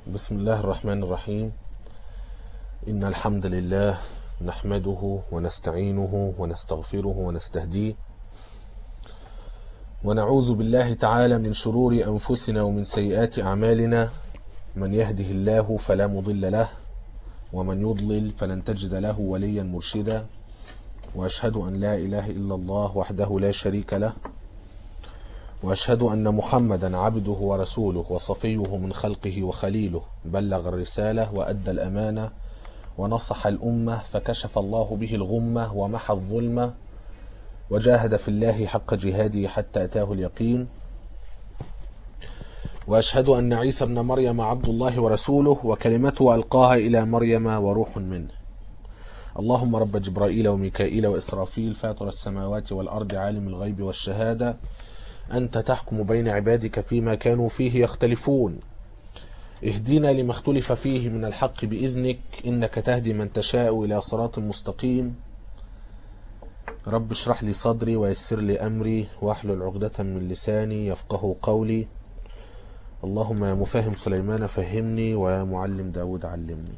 بسم الله الرحمن الرحيم إن الحمد لله نحمده ونستعينه ونستغفره ونستهديه ونعوذ بالله تعالى من شرور أنفسنا ومن سيئات أعمالنا من يهده الله فلا مضل له ومن يضلل فلن تجد له وليا مرشدا وأشهد أن لا إله إلا الله وحده لا شريك له واشهد ان محمدا عبده ورسوله وصفيه من خلقه وخليله بلغ الرساله وادى الامانه ونصح الامه فكشف الله به الغمه ومحى الظلمه وجاهد في الله حق جهاده حتى اتاه اليقين واشهد ان عيسى ابن مريم عبد الله ورسوله وكلمته القاها الى مريم وروح منه اللهم رب جبرائيل وميكائيل واسرافيل فاطر السماوات والارض عالم الغيب والشهاده أنت تحكم بين عبادك فيما كانوا فيه يختلفون اهدنا لما اختلف فيه من الحق بإذنك إنك تهدي من تشاء إلى صراط مستقيم رب اشرح لي صدري ويسر لي أمري واحلل عقدة من لساني يفقه قولي اللهم يا مفهم سليمان فهمني ويا معلم داود علمني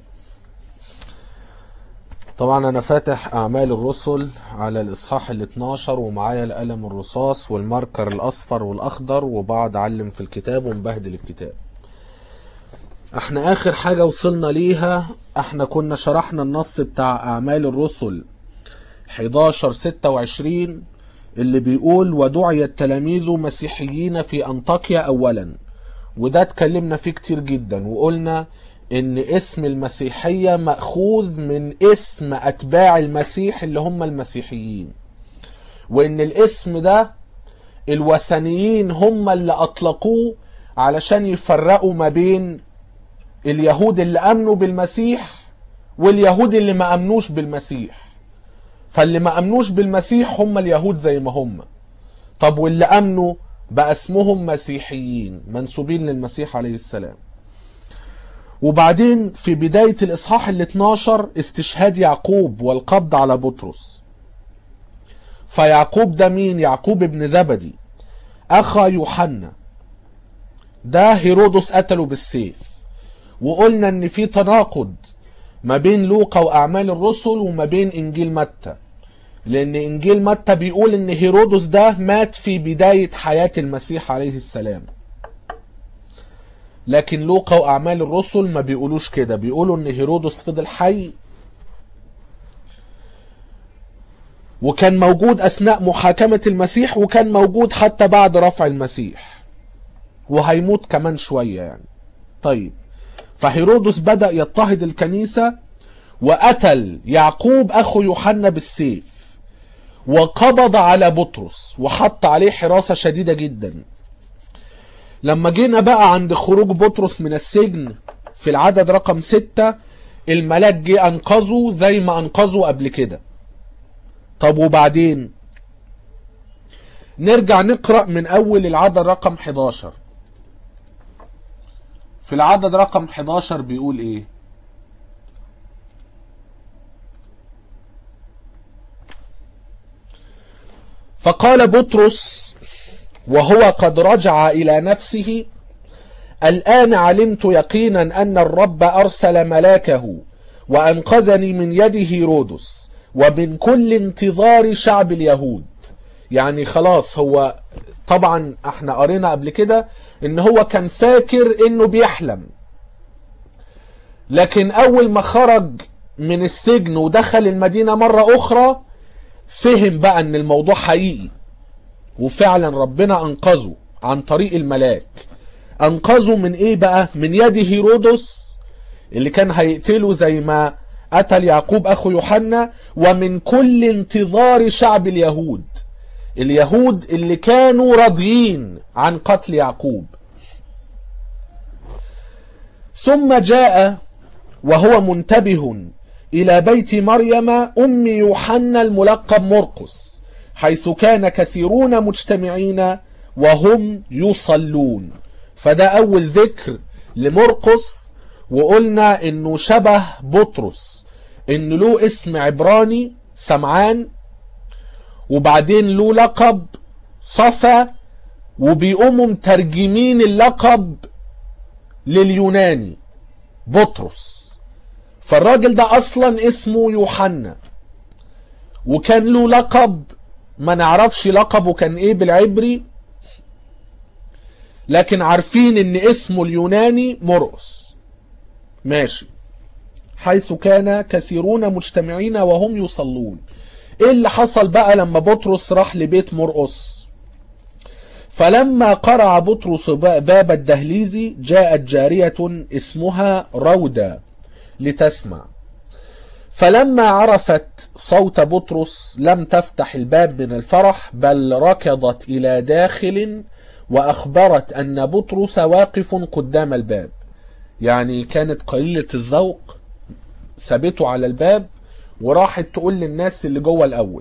طبعا انا فاتح اعمال الرسل على الاصحاح ال 12 ومعايا القلم الرصاص والماركر الاصفر والاخضر وبقعد اعلم في الكتاب ومبهدل الكتاب احنا اخر حاجة وصلنا ليها احنا كنا شرحنا النص بتاع اعمال الرسل 11 26 اللي بيقول ودعي التلاميذ مسيحيين في انطاكيا اولا وده اتكلمنا فيه كتير جدا وقلنا ان اسم المسيحية مأخوذ من اسم اتباع المسيح اللي هم المسيحيين وان الاسم ده الوثنيين هم اللي اطلقوه علشان يفرقوا ما بين اليهود اللي امنوا بالمسيح واليهود اللي ما امنوش بالمسيح فاللي ما امنوش بالمسيح هم اليهود زي ما هم طب واللي امنوا بقى اسمهم مسيحيين منسوبين للمسيح عليه السلام وبعدين في بداية الإصحاح ال 12 استشهاد يعقوب والقبض على بطرس فيعقوب ده مين؟ يعقوب ابن زبدي أخا يوحنا ده هيرودس قتله بالسيف وقلنا إن في تناقض ما بين لوقا وأعمال الرسل وما بين إنجيل متى لأن إنجيل متى بيقول إن هيرودس ده مات في بداية حياة المسيح عليه السلام لكن لوقا واعمال الرسل ما بيقولوش كده بيقولوا ان هيرودس فضل حي وكان موجود اثناء محاكمة المسيح وكان موجود حتى بعد رفع المسيح وهيموت كمان شوية يعني طيب فهيرودس بدأ يضطهد الكنيسة وقتل يعقوب اخو يوحنا بالسيف وقبض على بطرس وحط عليه حراسة شديدة جدا لما جينا بقى عند خروج بطرس من السجن في العدد رقم ستة الملاك جه انقذه زي ما انقذه قبل كده طب وبعدين نرجع نقرأ من اول العدد رقم 11 في العدد رقم 11 بيقول ايه فقال بطرس وهو قد رجع إلى نفسه الآن علمت يقينا أن الرب أرسل ملاكه وأنقذني من يد هيرودس ومن كل انتظار شعب اليهود يعني خلاص هو طبعا احنا قرينا قبل كده ان هو كان فاكر انه بيحلم لكن اول ما خرج من السجن ودخل المدينة مرة اخرى فهم بقى ان الموضوع حقيقي وفعلا ربنا انقذه عن طريق الملاك انقذه من ايه بقى من يد هيرودس اللي كان هيقتله زي ما قتل يعقوب اخو يوحنا ومن كل انتظار شعب اليهود اليهود اللي كانوا راضيين عن قتل يعقوب ثم جاء وهو منتبه الى بيت مريم ام يوحنا الملقب مرقس حيث كان كثيرون مجتمعين وهم يصلون فده أول ذكر لمرقس وقلنا إنه شبه بطرس إن له اسم عبراني سمعان وبعدين له لقب صفا وبيقوموا مترجمين اللقب لليوناني بطرس فالراجل ده اصلا اسمه يوحنا وكان له لقب ما نعرفش لقبه كان ايه بالعبري لكن عارفين ان اسمه اليوناني مرقس ماشي حيث كان كثيرون مجتمعين وهم يصلون ايه اللي حصل بقى لما بطرس راح لبيت مرقس فلما قرع بطرس باب الدهليز جاءت جارية اسمها رودة لتسمع فلما عرفت صوت بطرس لم تفتح الباب من الفرح بل ركضت إلى داخل وأخبرت أن بطرس واقف قدام الباب يعني كانت قليلة الذوق سابته على الباب وراحت تقول للناس اللي جوه الأول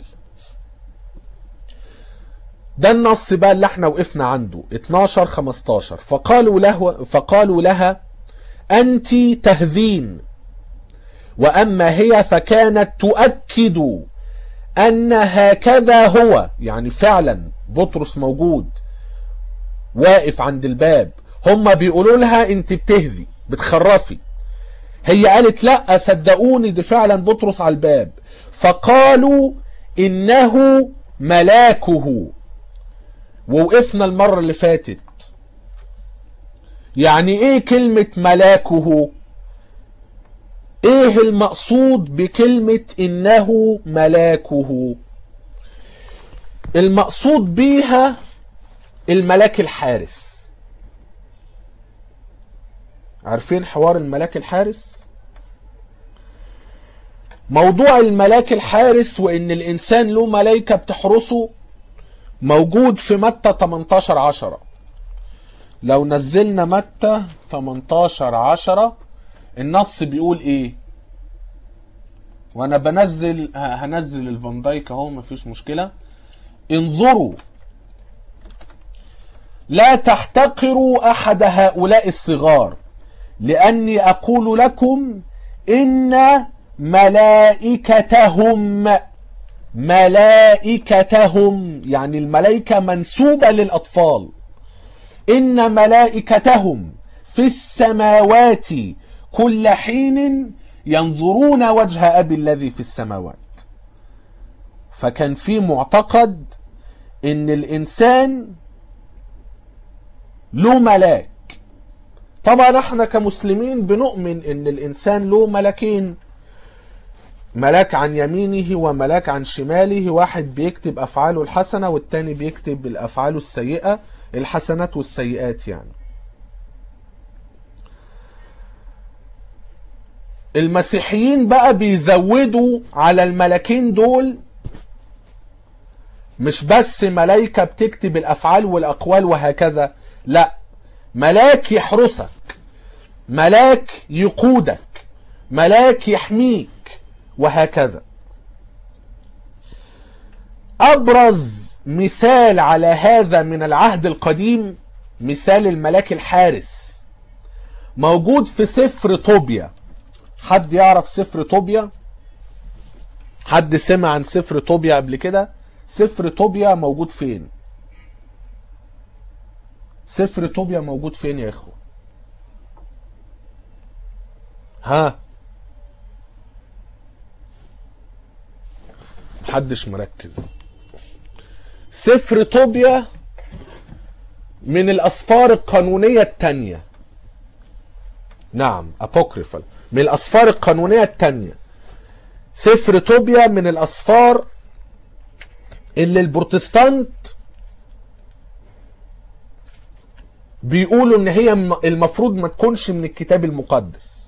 ده النص بقى اللي احنا وقفنا عنده 12 15 فقالوا له فقالوا لها أنت تهذين وأما هي فكانت تؤكد أن هكذا هو يعني فعلا بطرس موجود واقف عند الباب هم بيقولوا لها انت بتهذي بتخرفي هي قالت لا صدقوني دي فعلا بطرس على الباب فقالوا انه ملاكه ووقفنا المرة اللي فاتت يعني ايه كلمة ملاكه ايه المقصود بكلمة انه ملاكه المقصود بيها الملاك الحارس عارفين حوار الملاك الحارس موضوع الملاك الحارس وان الانسان له ملائكة بتحرسه موجود في متى 18 10 لو نزلنا متى 18 10 النص بيقول ايه وانا بنزل هنزل الفان دايك اهو مفيش مشكلة انظروا لا تحتقروا احد هؤلاء الصغار لاني اقول لكم ان ملائكتهم ملائكتهم يعني الملائكة منسوبة للأطفال إن ملائكتهم في السماوات كل حين ينظرون وجه أبي الذي في السماوات فكان في معتقد إن الإنسان له ملاك طبعا احنا كمسلمين بنؤمن ان الانسان له ملكين ملاك عن يمينه وملاك عن شماله واحد بيكتب افعاله الحسنه والتاني بيكتب الافعال السيئه الحسنات والسيئات يعني المسيحيين بقى بيزودوا على الملكين دول مش بس ملايكة بتكتب الأفعال والأقوال وهكذا لا ملاك يحرسك ملاك يقودك ملاك يحميك وهكذا أبرز مثال على هذا من العهد القديم مثال الملاك الحارس موجود في سفر طوبيا حد يعرف سفر طوبيا حد سمع عن سفر طوبيا قبل كده سفر طوبيا موجود فين سفر طوبيا موجود فين يا اخوة ها محدش مركز سفر طوبيا من الأسفار القانونية التانية نعم أبوكريفال من الأسفار القانونية التانية سفر طوبيا من الأسفار اللي البروتستانت بيقولوا ان هي المفروض ما تكونش من الكتاب المقدس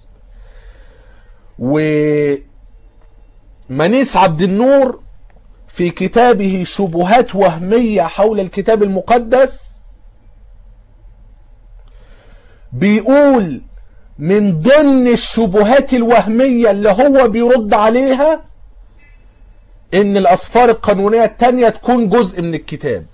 ومنيس عبد النور في كتابه شبهات وهمية حول الكتاب المقدس بيقول من ضمن الشبهات الوهمية اللي هو بيرد عليها ان الاسفار القانونية التانية تكون جزء من الكتاب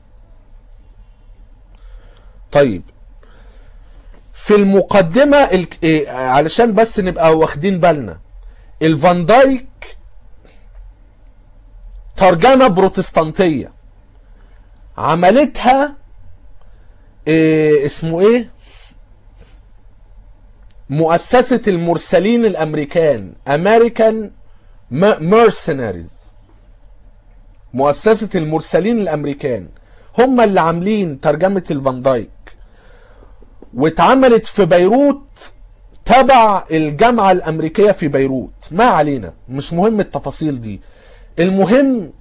طيب في المقدمة ال... إيه علشان بس نبقى واخدين بالنا الفان دايك ترجمة بروتستانتية عملتها إيه اسمه ايه مؤسسة المرسلين الامريكان امريكان mercenaries مؤسسة المرسلين الامريكان هم اللي عاملين ترجمة الفان دايك واتعملت في بيروت تبع الجامعة الامريكية في بيروت ما علينا مش مهم التفاصيل دي المهم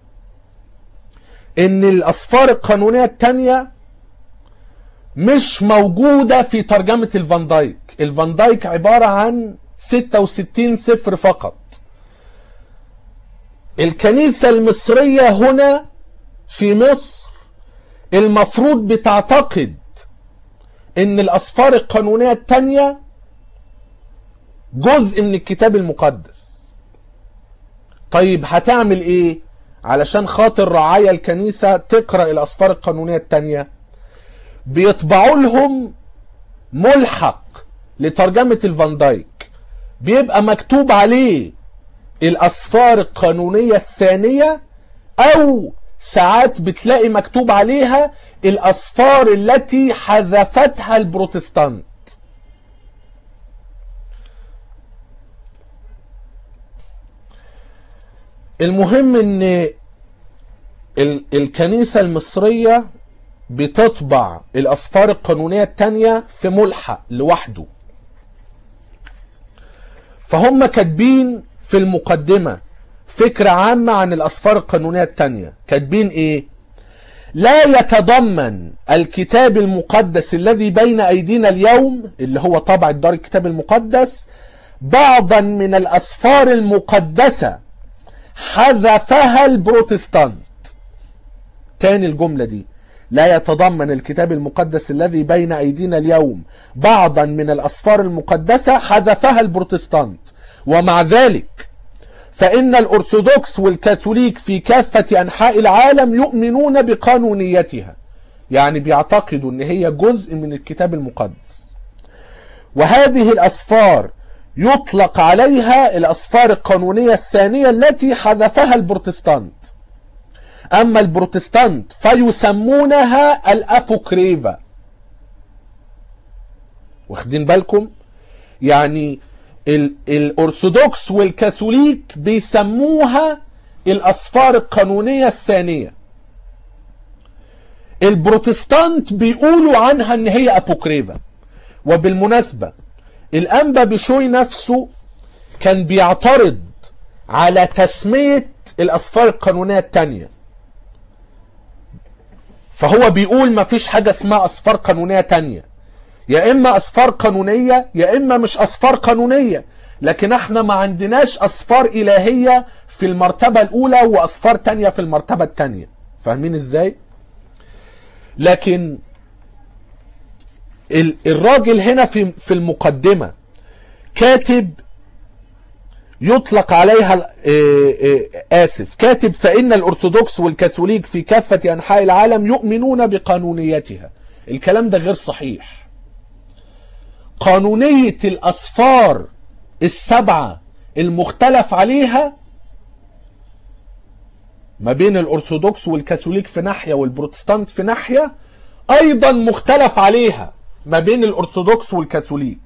ان الاسفار القانونية التانية مش موجودة في ترجمة الفان دايك الفان دايك عبارة عن 66 سفر فقط الكنيسة المصرية هنا في مصر المفروض بتعتقد ان الاسفار القانونية التانية جزء من الكتاب المقدس طيب هتعمل ايه علشان خاطر رعايا الكنيسة تقرأ الاسفار القانونية التانية بيطبعوا لهم ملحق لترجمة الفان دايك بيبقى مكتوب عليه الاسفار القانونية الثانية او ساعات بتلاقي مكتوب عليها الاسفار التي حذفتها البروتستانت المهم ان الكنيسة المصرية بتطبع الاسفار القانونية التانية في ملحق لوحده فهم كاتبين في المقدمة فكرة عامة عن الاسفار القانونية التانية كاتبين ايه لا يتضمن الكتاب المقدس الذي بين ايدينا اليوم اللي هو طبع دار الكتاب المقدس بعضا من الاسفار المقدسة حذفها البروتستانت تاني الجملة دي لا يتضمن الكتاب المقدس الذي بين أيدينا اليوم بعضا من الأسفار المقدسة حذفها البروتستانت ومع ذلك فإن الأرثوذكس والكاثوليك في كافة أنحاء العالم يؤمنون بقانونيتها يعني بيعتقدوا أن هي جزء من الكتاب المقدس وهذه الأسفار يطلق عليها الأسفار القانونية الثانية التي حذفها البروتستانت أما البروتستانت فيسمونها الأبوكريفا واخدين بالكم يعني الأرثوذكس والكاثوليك بيسموها الأسفار القانونية الثانية البروتستانت بيقولوا عنها ان هي أبوكريفا وبالمناسبة الأنبا بشوي نفسه كان بيعترض على تسمية الأسفار القانونية التانية فهو بيقول ما فيش حاجة اسمها أسفار قانونية تانية يا إما أسفار قانونية يا إما مش أسفار قانونية لكن احنا ما عندناش أسفار إلهية في المرتبة الأولى وأسفار تانية في المرتبة التانية فاهمين إزاي؟ لكن الراجل هنا في في المقدمة كاتب يطلق عليها آسف كاتب فإن الأرثوذكس والكاثوليك في كافة أنحاء العالم يؤمنون بقانونيتها الكلام ده غير صحيح قانونية الأسفار السبعة المختلف عليها ما بين الأرثوذكس والكاثوليك في ناحية والبروتستانت في ناحية أيضا مختلف عليها ما بين الأرثوذكس والكاثوليك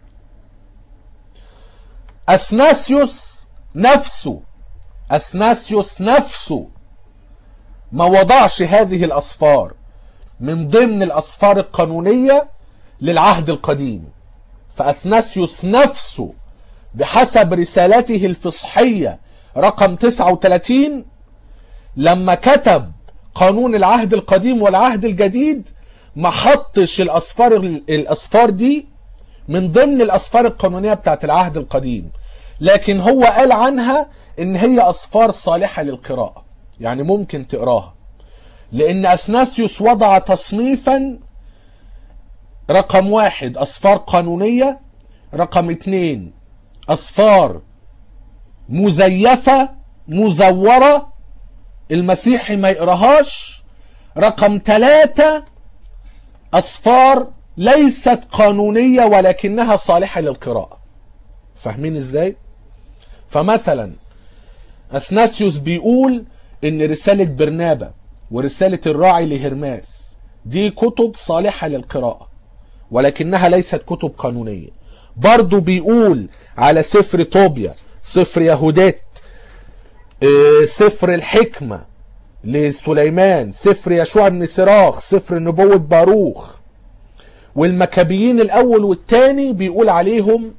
أثناسيوس نفسه أثناسيوس نفسه ما وضعش هذه الأصفار من ضمن الأصفار القانونية للعهد القديم فأثناسيوس نفسه بحسب رسالته الفصحية رقم 39 لما كتب قانون العهد القديم والعهد الجديد ما حطش الأصفار الأصفار دي من ضمن الأسفار القانونية بتاعت العهد القديم لكن هو قال عنها ان هي أسفار صالحة للقراءة يعني ممكن تقراها لأن أثناسيوس وضع تصنيفا رقم واحد أسفار قانونية رقم اتنين أسفار مزيفة مزورة المسيحي ما يقراهاش رقم ثلاثة أسفار ليست قانونية ولكنها صالحة للقراءة فاهمين ازاي فمثلا اثناسيوس بيقول ان رسالة برنابا ورسالة الراعي لهرماس دي كتب صالحة للقراءة ولكنها ليست كتب قانونية برضو بيقول على سفر طوبيا سفر يهودات آه، سفر الحكمة لسليمان سفر يشوع بن سراخ سفر نبوة باروخ والمكابيين الأول والثاني بيقول عليهم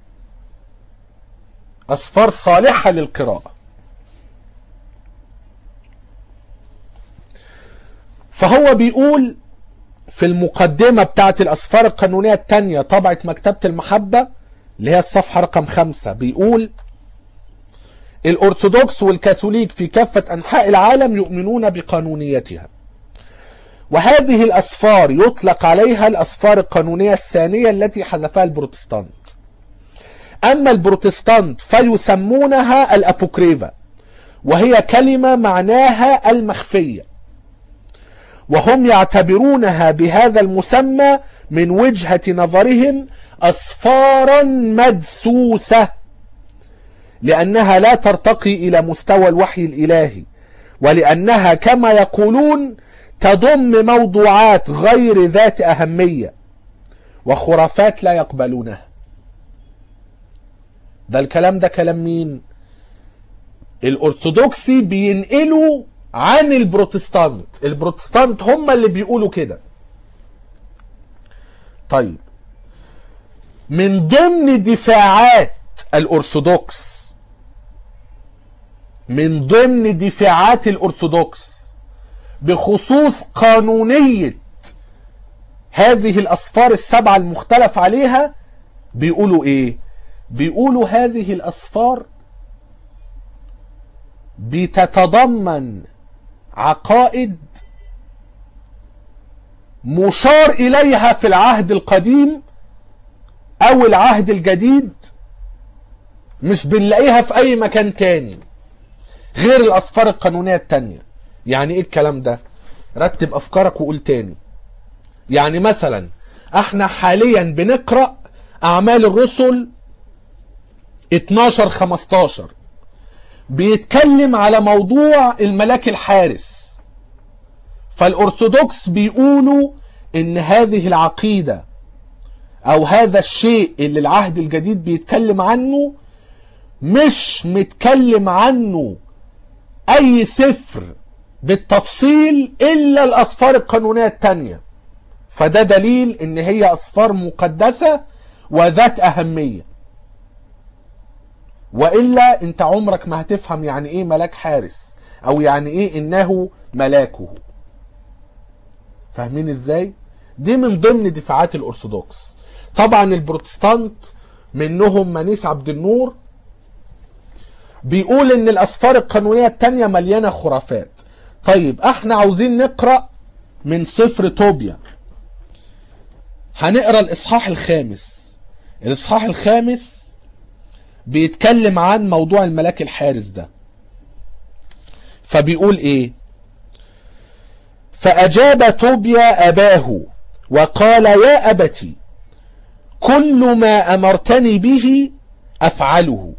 أسفار صالحة للقراءة فهو بيقول في المقدمة بتاعت الأسفار القانونية التانية طبعة مكتبة المحبة اللي هي الصفحة رقم خمسة بيقول الأرثوذكس والكاثوليك في كافة أنحاء العالم يؤمنون بقانونيتها وهذه الأسفار يطلق عليها الأسفار القانونية الثانية التي حذفها البروتستانت أما البروتستانت فيسمونها الأبوكريفا وهي كلمة معناها المخفية وهم يعتبرونها بهذا المسمى من وجهة نظرهم أسفارا مدسوسة لأنها لا ترتقي إلى مستوى الوحي الإلهي ولأنها كما يقولون تضم موضوعات غير ذات أهمية وخرافات لا يقبلونها ده الكلام ده كلام مين الأرثوذكسي بينقلوا عن البروتستانت البروتستانت هم اللي بيقولوا كده طيب من ضمن دفاعات الأرثوذكس من ضمن دفاعات الأرثوذكس بخصوص قانونية هذه الأسفار السبعة المختلف عليها بيقولوا إيه؟ بيقولوا هذه الأسفار بتتضمن عقائد مشار إليها في العهد القديم أو العهد الجديد مش بنلاقيها في أي مكان تاني غير الأسفار القانونية التانية يعني إيه الكلام ده رتب أفكارك وقول تاني يعني مثلا احنا حاليا بنقرأ أعمال الرسل 12 15 بيتكلم على موضوع الملاك الحارس فالأرثوذكس بيقولوا إن هذه العقيدة أو هذا الشيء اللي العهد الجديد بيتكلم عنه مش متكلم عنه أي سفر بالتفصيل إلا الأسفار القانونية التانية فده دليل إن هي أسفار مقدسة وذات أهمية وإلا أنت عمرك ما هتفهم يعني إيه ملاك حارس أو يعني إيه إنه ملاكه فاهمين إزاي؟ دي من ضمن دفاعات الأرثوذكس طبعا البروتستانت منهم منيس عبد النور بيقول ان الاسفار القانونيه التانية مليانه خرافات طيب احنا عاوزين نقرا من سفر توبيا هنقرا الاصحاح الخامس الاصحاح الخامس بيتكلم عن موضوع الملاك الحارس ده فبيقول ايه فاجاب توبيا اباه وقال يا ابتي كل ما امرتني به افعله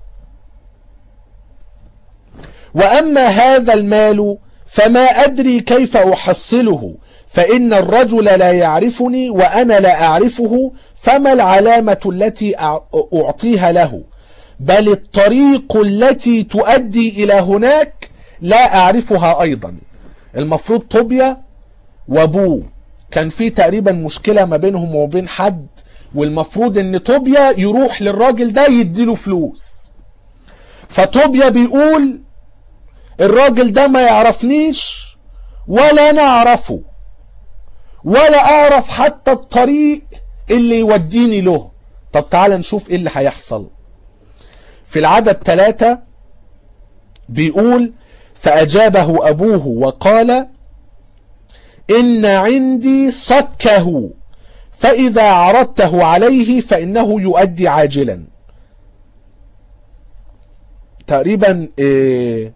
واما هذا المال فما ادري كيف احصله فان الرجل لا يعرفني وانا لا اعرفه فما العلامه التي اعطيها له بل الطريق التي تؤدي الى هناك لا اعرفها ايضا المفروض طوبيا وابوه كان في تقريبا مشكله ما بينهم وبين حد والمفروض ان طوبيا يروح للراجل ده يديله فلوس فطوبيا بيقول الراجل ده ما يعرفنيش ولا انا اعرفه ولا اعرف حتى الطريق اللي يوديني له طب تعال نشوف ايه اللي هيحصل في العدد ثلاثة بيقول فأجابه أبوه وقال إن عندي صكه فإذا عرضته عليه فإنه يؤدي عاجلا تقريبا إيه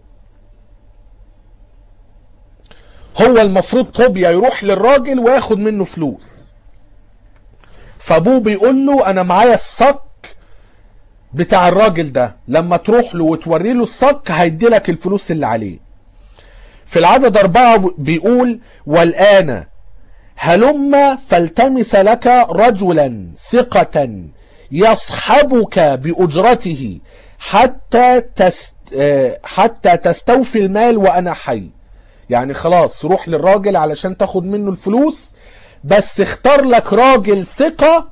هو المفروض طوبيا يروح للراجل وياخد منه فلوس فابوه بيقول له انا معايا الصك بتاع الراجل ده لما تروح له وتوري له الصك هيدي لك الفلوس اللي عليه في العدد أربعة بيقول والآن هلم فالتمس لك رجلا ثقة يصحبك بأجرته حتى تست حتى تستوفي المال وأنا حي يعني خلاص روح للراجل علشان تاخد منه الفلوس بس اختار لك راجل ثقة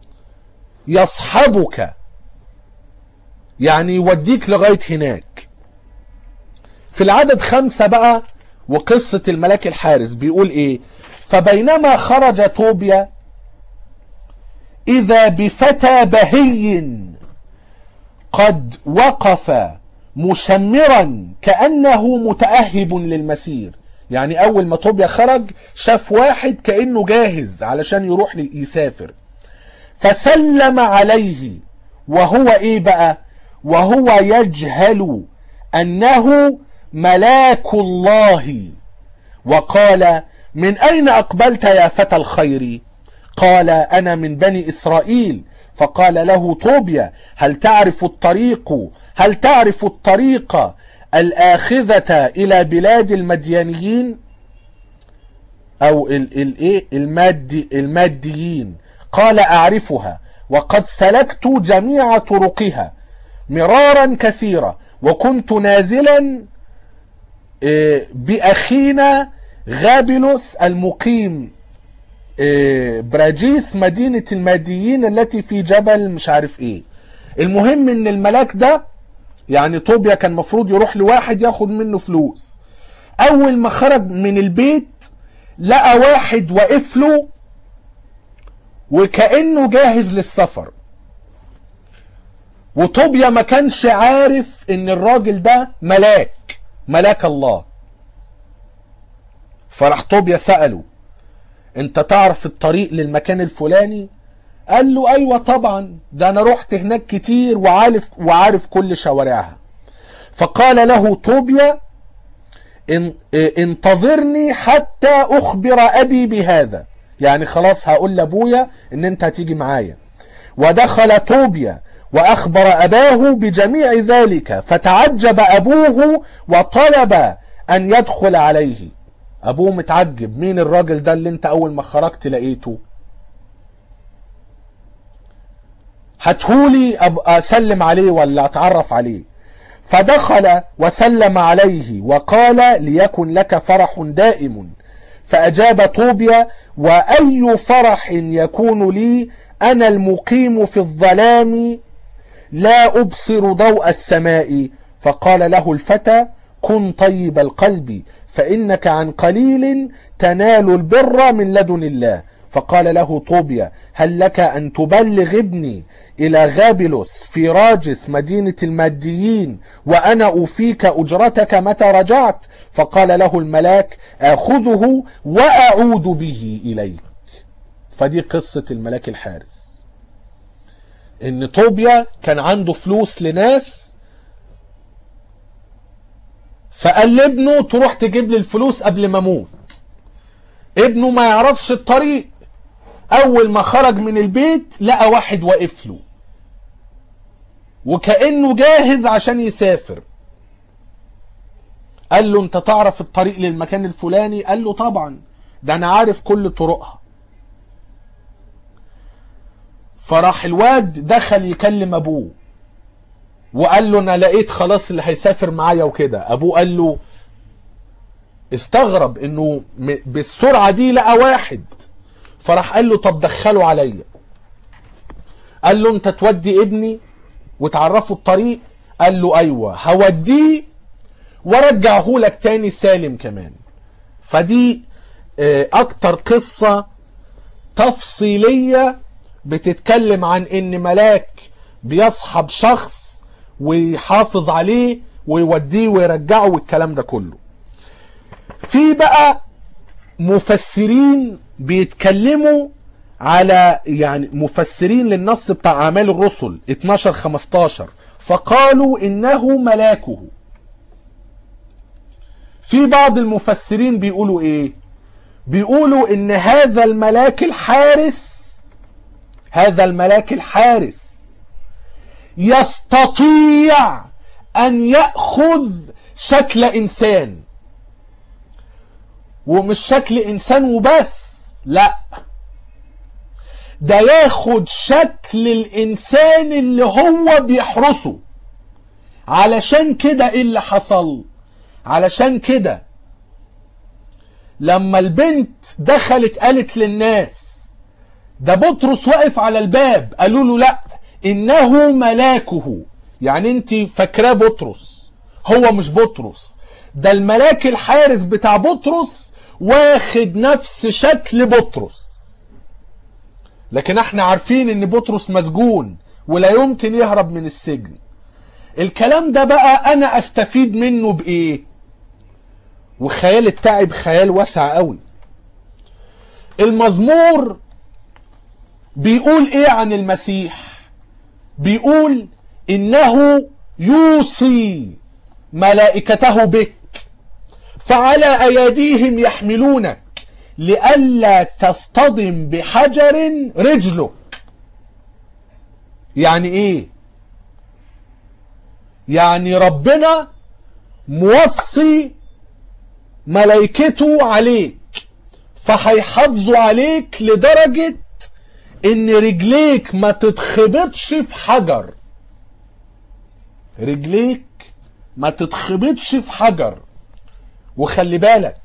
يصحبك يعني يوديك لغاية هناك في العدد خمسة بقى وقصة الملاك الحارس بيقول ايه فبينما خرج طوبيا اذا بفتى بهي قد وقف مشمرا كأنه متأهب للمسير يعني اول ما طوبيا خرج شاف واحد كأنه جاهز علشان يروح يسافر فسلم عليه وهو ايه بقى وهو يجهل انه ملاك الله وقال من اين اقبلت يا فتى الخير قال انا من بني اسرائيل فقال له طوبيا هل تعرف الطريق هل تعرف الطريق الاخذة الى بلاد المديانيين او الايه المادي الماديين قال اعرفها وقد سلكت جميع طرقها مرارا كثيرا وكنت نازلا باخينا غابلوس المقيم براجيس مدينة الماديين التي في جبل مش عارف ايه المهم ان الملاك ده يعني طوبيا كان مفروض يروح لواحد ياخد منه فلوس اول ما خرج من البيت لقى واحد واقف له وكأنه جاهز للسفر وطوبيا ما كانش عارف ان الراجل ده ملاك ملاك الله فراح طوبيا سأله انت تعرف الطريق للمكان الفلاني قال له ايوه طبعا ده انا رحت هناك كتير وعارف وعارف كل شوارعها فقال له طوبيا ان انتظرني حتى اخبر ابي بهذا يعني خلاص هقول لابويا ان انت هتيجي معايا ودخل طوبيا واخبر اباه بجميع ذلك فتعجب ابوه وطلب ان يدخل عليه ابوه متعجب مين الراجل ده اللي انت اول ما خرجت لقيته هاتهولي ابقى اسلم عليه ولا اتعرف عليه فدخل وسلم عليه وقال ليكن لك فرح دائم فاجاب طوبيا واي فرح يكون لي انا المقيم في الظلام لا ابصر ضوء السماء فقال له الفتى كن طيب القلب فانك عن قليل تنال البر من لدن الله فقال له طوبيا هل لك أن تبلغ ابني إلى غابلوس في راجس مدينة الماديين وأنا أوفيك أجرتك متى رجعت فقال له الملاك آخذه وأعود به إليك فدي قصة الملاك الحارس إن طوبيا كان عنده فلوس لناس فقال لابنه تروح تجيب لي الفلوس قبل ما اموت ابنه ما يعرفش الطريق اول ما خرج من البيت لقى واحد واقف له وكانه جاهز عشان يسافر قال له انت تعرف الطريق للمكان الفلاني قال له طبعا ده انا عارف كل طرقها فراح الواد دخل يكلم ابوه وقال له انا لقيت خلاص اللي هيسافر معايا وكده ابوه قال له استغرب انه بالسرعه دي لقى واحد فراح قال له طب دخله عليا قال له انت تودي ابني وتعرفه الطريق قال له ايوه هوديه وارجعه لك تاني سالم كمان فدي اكتر قصة تفصيلية بتتكلم عن ان ملاك بيصحب شخص ويحافظ عليه ويوديه ويرجعه والكلام ده كله في بقى مفسرين بيتكلموا على يعني مفسرين للنص بتاع اعمال الرسل 12 15 فقالوا انه ملاكه في بعض المفسرين بيقولوا ايه بيقولوا ان هذا الملاك الحارس هذا الملاك الحارس يستطيع ان ياخذ شكل انسان ومش شكل انسان وبس لا ده ياخد شكل الانسان اللي هو بيحرسه علشان كده ايه اللي حصل علشان كده لما البنت دخلت قالت للناس ده بطرس واقف على الباب قالوا له لا انه ملاكه يعني انت فاكراه بطرس هو مش بطرس ده الملاك الحارس بتاع بطرس واخد نفس شكل بطرس لكن احنا عارفين ان بطرس مسجون ولا يمكن يهرب من السجن الكلام ده بقى انا استفيد منه بايه وخيال التعب خيال واسع قوي المزمور بيقول ايه عن المسيح بيقول انه يوصي ملائكته بك فعلى ايديهم يحملونك لئلا تصطدم بحجر رجلك يعني ايه يعني ربنا موصي ملائكته عليك فهيحافظوا عليك لدرجة ان رجليك ما تتخبطش في حجر رجليك ما تتخبطش في حجر وخلي بالك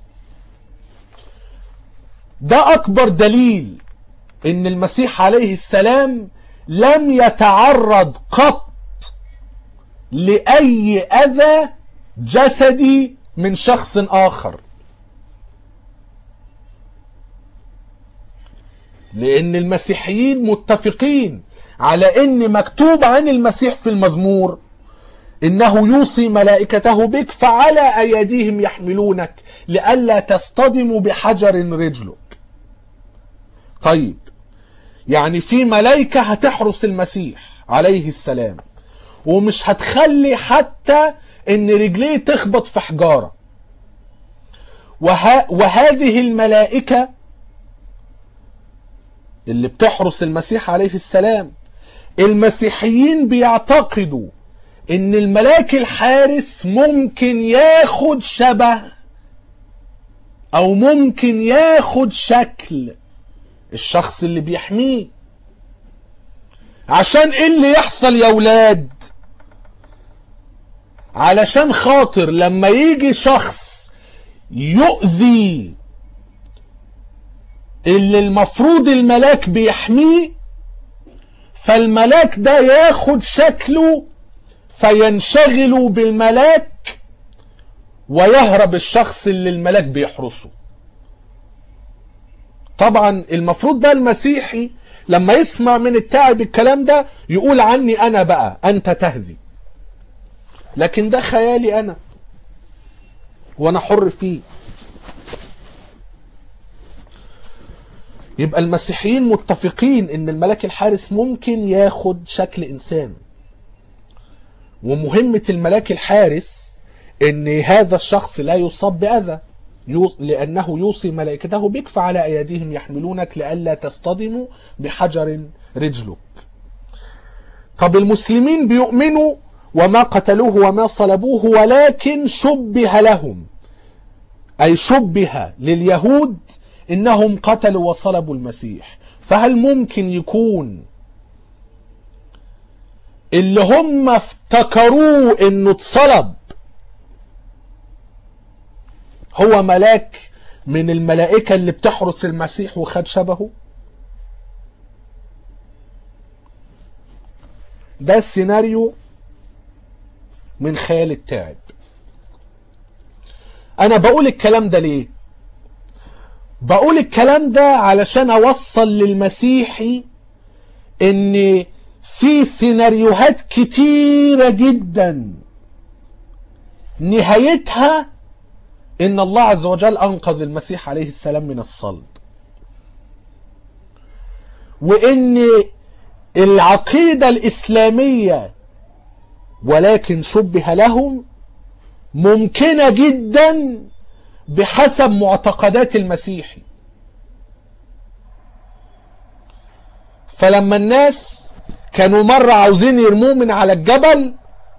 ده اكبر دليل ان المسيح عليه السلام لم يتعرض قط لاي اذى جسدي من شخص اخر لان المسيحيين متفقين على ان مكتوب عن المسيح في المزمور انه يوصي ملائكته بك فعلى ايديهم يحملونك لئلا تصطدموا بحجر رجلك طيب يعني في ملائكة هتحرس المسيح عليه السلام ومش هتخلي حتى ان رجليه تخبط في حجارة وه... وهذه الملائكة اللي بتحرس المسيح عليه السلام المسيحيين بيعتقدوا ان الملاك الحارس ممكن ياخد شبه او ممكن ياخد شكل الشخص اللي بيحميه عشان ايه اللي يحصل يا ولاد علشان خاطر لما يجي شخص يؤذي اللي المفروض الملاك بيحميه فالملاك ده ياخد شكله فينشغلوا بالملاك ويهرب الشخص اللي الملاك بيحرسه طبعا المفروض بقى المسيحي لما يسمع من التاعب الكلام ده يقول عني انا بقى انت تهذي لكن ده خيالي انا وانا حر فيه يبقى المسيحيين متفقين ان الملاك الحارس ممكن ياخد شكل انسان ومهمة الملاك الحارس ان هذا الشخص لا يصاب باذى لأنه يوصي ملائكته بك فعلى أيديهم يحملونك لئلا تصطدموا بحجر رجلك طب المسلمين بيؤمنوا وما قتلوه وما صلبوه ولكن شبه لهم أي شبه لليهود إنهم قتلوا وصلبوا المسيح فهل ممكن يكون اللي هم افتكروه انه اتصلب هو ملاك من الملائكة اللي بتحرس المسيح وخد شبهه ده السيناريو من خيال التاعب انا بقول الكلام ده ليه بقول الكلام ده علشان اوصل للمسيحي ان في سيناريوهات كتيرة جدا نهايتها ان الله عز وجل انقذ المسيح عليه السلام من الصلب وان العقيدة الاسلامية ولكن شبه لهم ممكنة جدا بحسب معتقدات المسيحي فلما الناس كانوا مرة عاوزين يرموه من على الجبل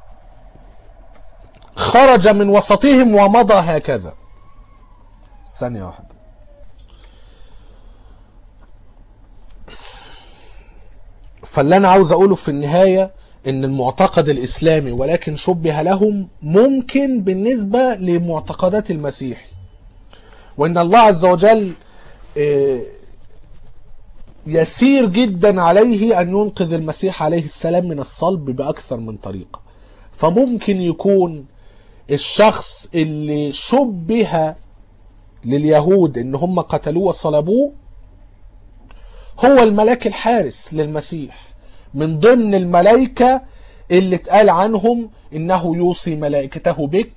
خرج من وسطهم ومضى هكذا ثانية واحدة فاللي انا عاوز اقوله في النهاية ان المعتقد الاسلامي ولكن شبه لهم ممكن بالنسبة لمعتقدات المسيح وان الله عز وجل آه، يسير جدا عليه ان ينقذ المسيح عليه السلام من الصلب باكثر من طريقة فممكن يكون الشخص اللي شبه لليهود ان هم قتلوه وصلبوه هو الملاك الحارس للمسيح من ضمن الملائكة اللي اتقال عنهم انه يوصي ملائكته بك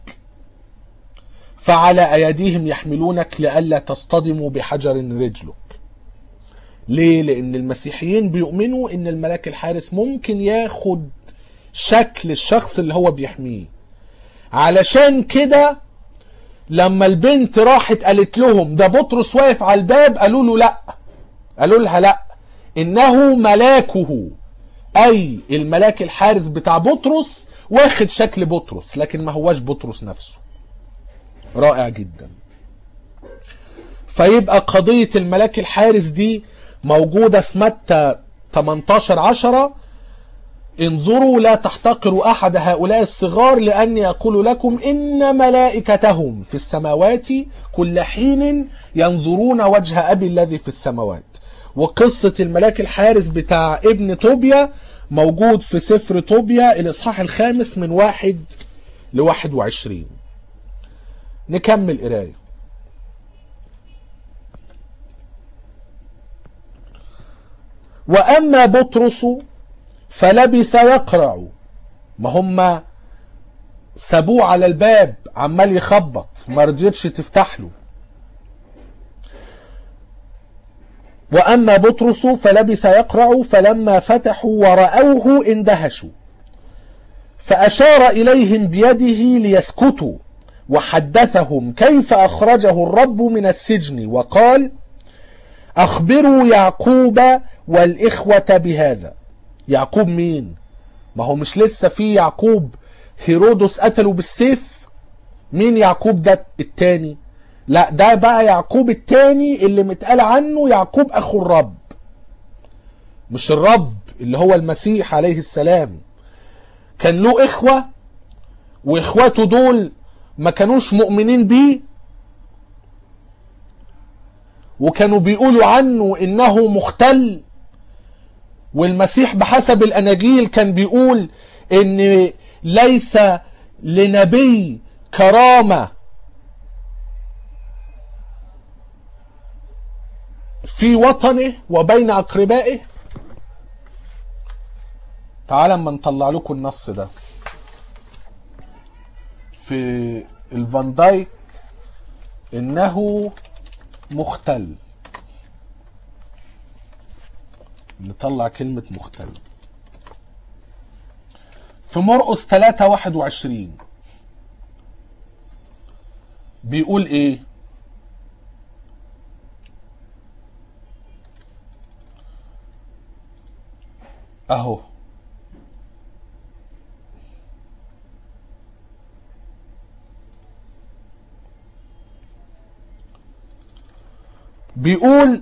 فعلى ايديهم يحملونك لئلا تصطدموا بحجر رجلك ليه لان المسيحيين بيؤمنوا ان الملاك الحارس ممكن ياخد شكل الشخص اللي هو بيحميه علشان كده لما البنت راحت قالت لهم ده بطرس واقف على الباب قالوا له لا قالوا لها لا انه ملاكه اي الملاك الحارس بتاع بطرس واخد شكل بطرس لكن ما هواش بطرس نفسه رائع جدا فيبقى قضية الملاك الحارس دي موجودة في متى 18 10 انظروا لا تحتقروا أحد هؤلاء الصغار لأني أقول لكم إن ملائكتهم في السماوات كل حين ينظرون وجه أبي الذي في السماوات وقصة الملاك الحارس بتاع ابن طوبيا موجود في سفر طوبيا الإصحاح الخامس من واحد لواحد وعشرين نكمل قرايه واما بطرس فلبس يقرع ما هم سابوه على الباب عمال يخبط ما رضيتش تفتح له واما بطرس فلبس يقرع فلما فتحوا وراوه اندهشوا فاشار اليهم بيده ليسكتوا وحدثهم كيف اخرجه الرب من السجن وقال اخبروا يعقوب والاخوه بهذا يعقوب مين ما هو مش لسه في يعقوب هيرودس قتله بالسيف مين يعقوب ده التاني لا ده بقى يعقوب التاني اللي متقال عنه يعقوب اخو الرب مش الرب اللي هو المسيح عليه السلام كان له اخوه واخواته دول ما كانوش مؤمنين بيه وكانوا بيقولوا عنه انه مختل والمسيح بحسب الاناجيل كان بيقول ان ليس لنبي كرامه في وطنه وبين اقربائه تعال اما نطلع لكم النص ده في الفان دايك انه مختل نطلع كلمة مختل في مرقس 3 21 بيقول ايه اهو بيقول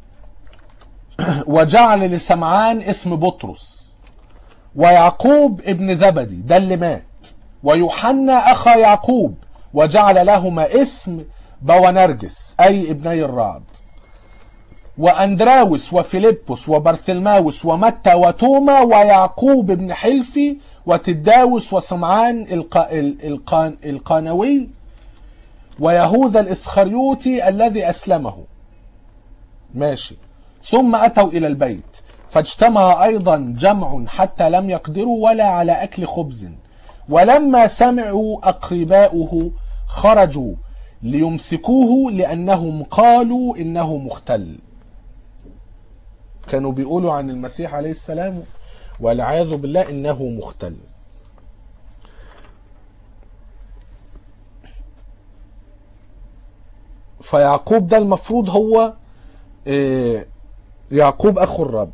وجعل لسمعان اسم بطرس ويعقوب ابن زبدي ده اللي مات ويوحنا اخا يعقوب وجعل لهما اسم بونرجس اي ابني الرعد واندراوس وفيلبس وبرثلماوس ومتى وتوما ويعقوب ابن حلفي وتداوس وسمعان الق... القان... القانوي ويهوذا الاسخريوطي الذي اسلمه ماشي ثم أتوا إلى البيت فاجتمع أيضا جمع حتى لم يقدروا ولا على أكل خبز ولما سمعوا أقرباؤه خرجوا ليمسكوه لأنهم قالوا إنه مختل كانوا بيقولوا عن المسيح عليه السلام والعياذ بالله إنه مختل فيعقوب ده المفروض هو إيه يعقوب اخو الرب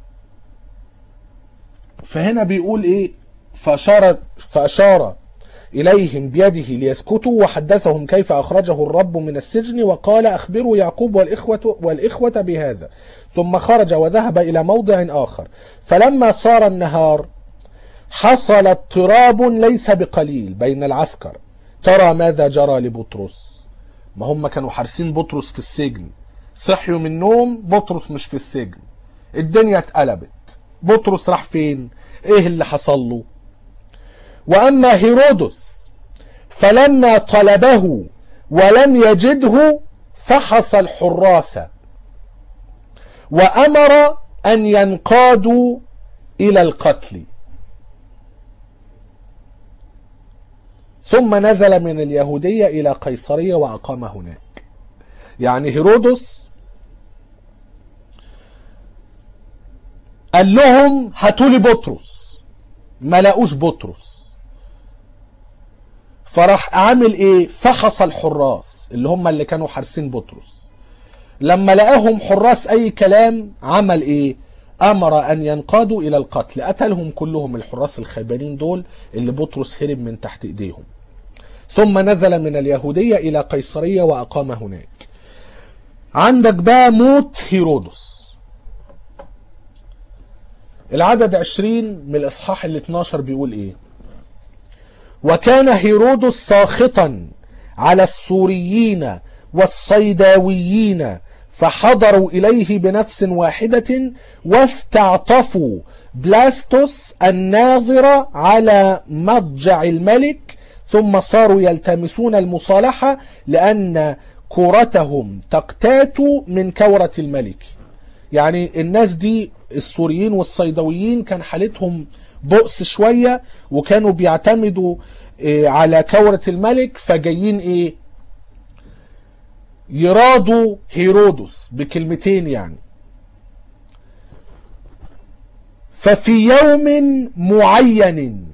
فهنا بيقول ايه فاشار فاشار إليهم بيده ليسكتوا وحدثهم كيف أخرجه الرب من السجن وقال أخبروا يعقوب والإخوة, والإخوة بهذا ثم خرج وذهب إلى موضع آخر فلما صار النهار حصل اضطراب ليس بقليل بين العسكر ترى ماذا جرى لبطرس ما هم كانوا حارسين بطرس في السجن صحيوا من النوم بطرس مش في السجن الدنيا اتقلبت بطرس راح فين ايه اللي حصل له واما هيرودس فلما طلبه ولم يجده فحص الحراسه وامر ان ينقادوا الى القتل ثم نزل من اليهوديه الى قيصريه واقام هناك يعني هيرودس قال لهم هاتوا لي بطرس ما لقوش بطرس فراح عامل ايه فحص الحراس اللي هم اللي كانوا حارسين بطرس لما لقاهم حراس اي كلام عمل ايه امر ان ينقادوا الى القتل قتلهم كلهم الحراس الخيبانين دول اللي بطرس هرب من تحت ايديهم ثم نزل من اليهودية الى قيصرية واقام هناك عندك بقى موت هيرودس العدد عشرين من الإصحاح ال 12 بيقول إيه وكان هيرودس ساخطا على السوريين والصيداويين فحضروا إليه بنفس واحدة واستعطفوا بلاستوس الناظر على مضجع الملك ثم صاروا يلتمسون المصالحة لأن كورتهم تقتات من كورة الملك يعني الناس دي السوريين والصيدويين كان حالتهم بؤس شوية وكانوا بيعتمدوا إيه على كورة الملك فجايين ايه يرادوا هيرودس بكلمتين يعني ففي يوم معين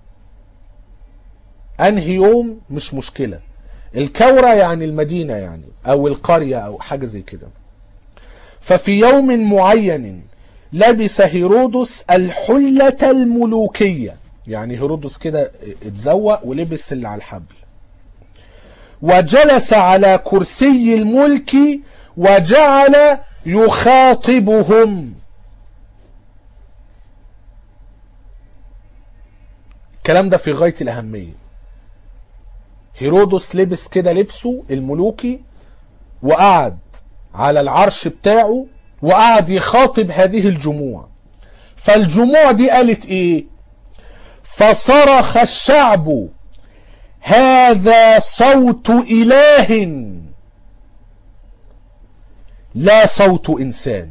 انهي يوم مش مشكلة الكورة يعني المدينة يعني او القرية او حاجة زي كده ففي يوم معين لبس هيرودس الحلة الملوكية يعني هيرودس كده اتزوق ولبس اللي على الحبل وجلس على كرسي الملك وجعل يخاطبهم الكلام ده في غاية الأهمية هيرودس لبس كده لبسه الملوكي وقعد على العرش بتاعه وقعد يخاطب هذه الجموع فالجموع دي قالت ايه فصرخ الشعب هذا صوت اله لا صوت انسان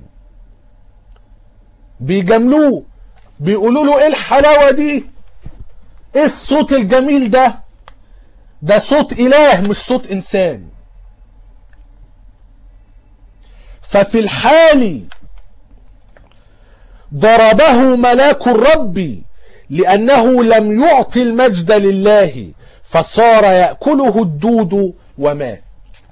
بيجاملوه بيقولوا له ايه الحلاوه دي ايه الصوت الجميل ده ده صوت اله مش صوت انسان ففي الحال ضربه ملاك الرب لأنه لم يعطي المجد لله فصار يأكله الدود ومات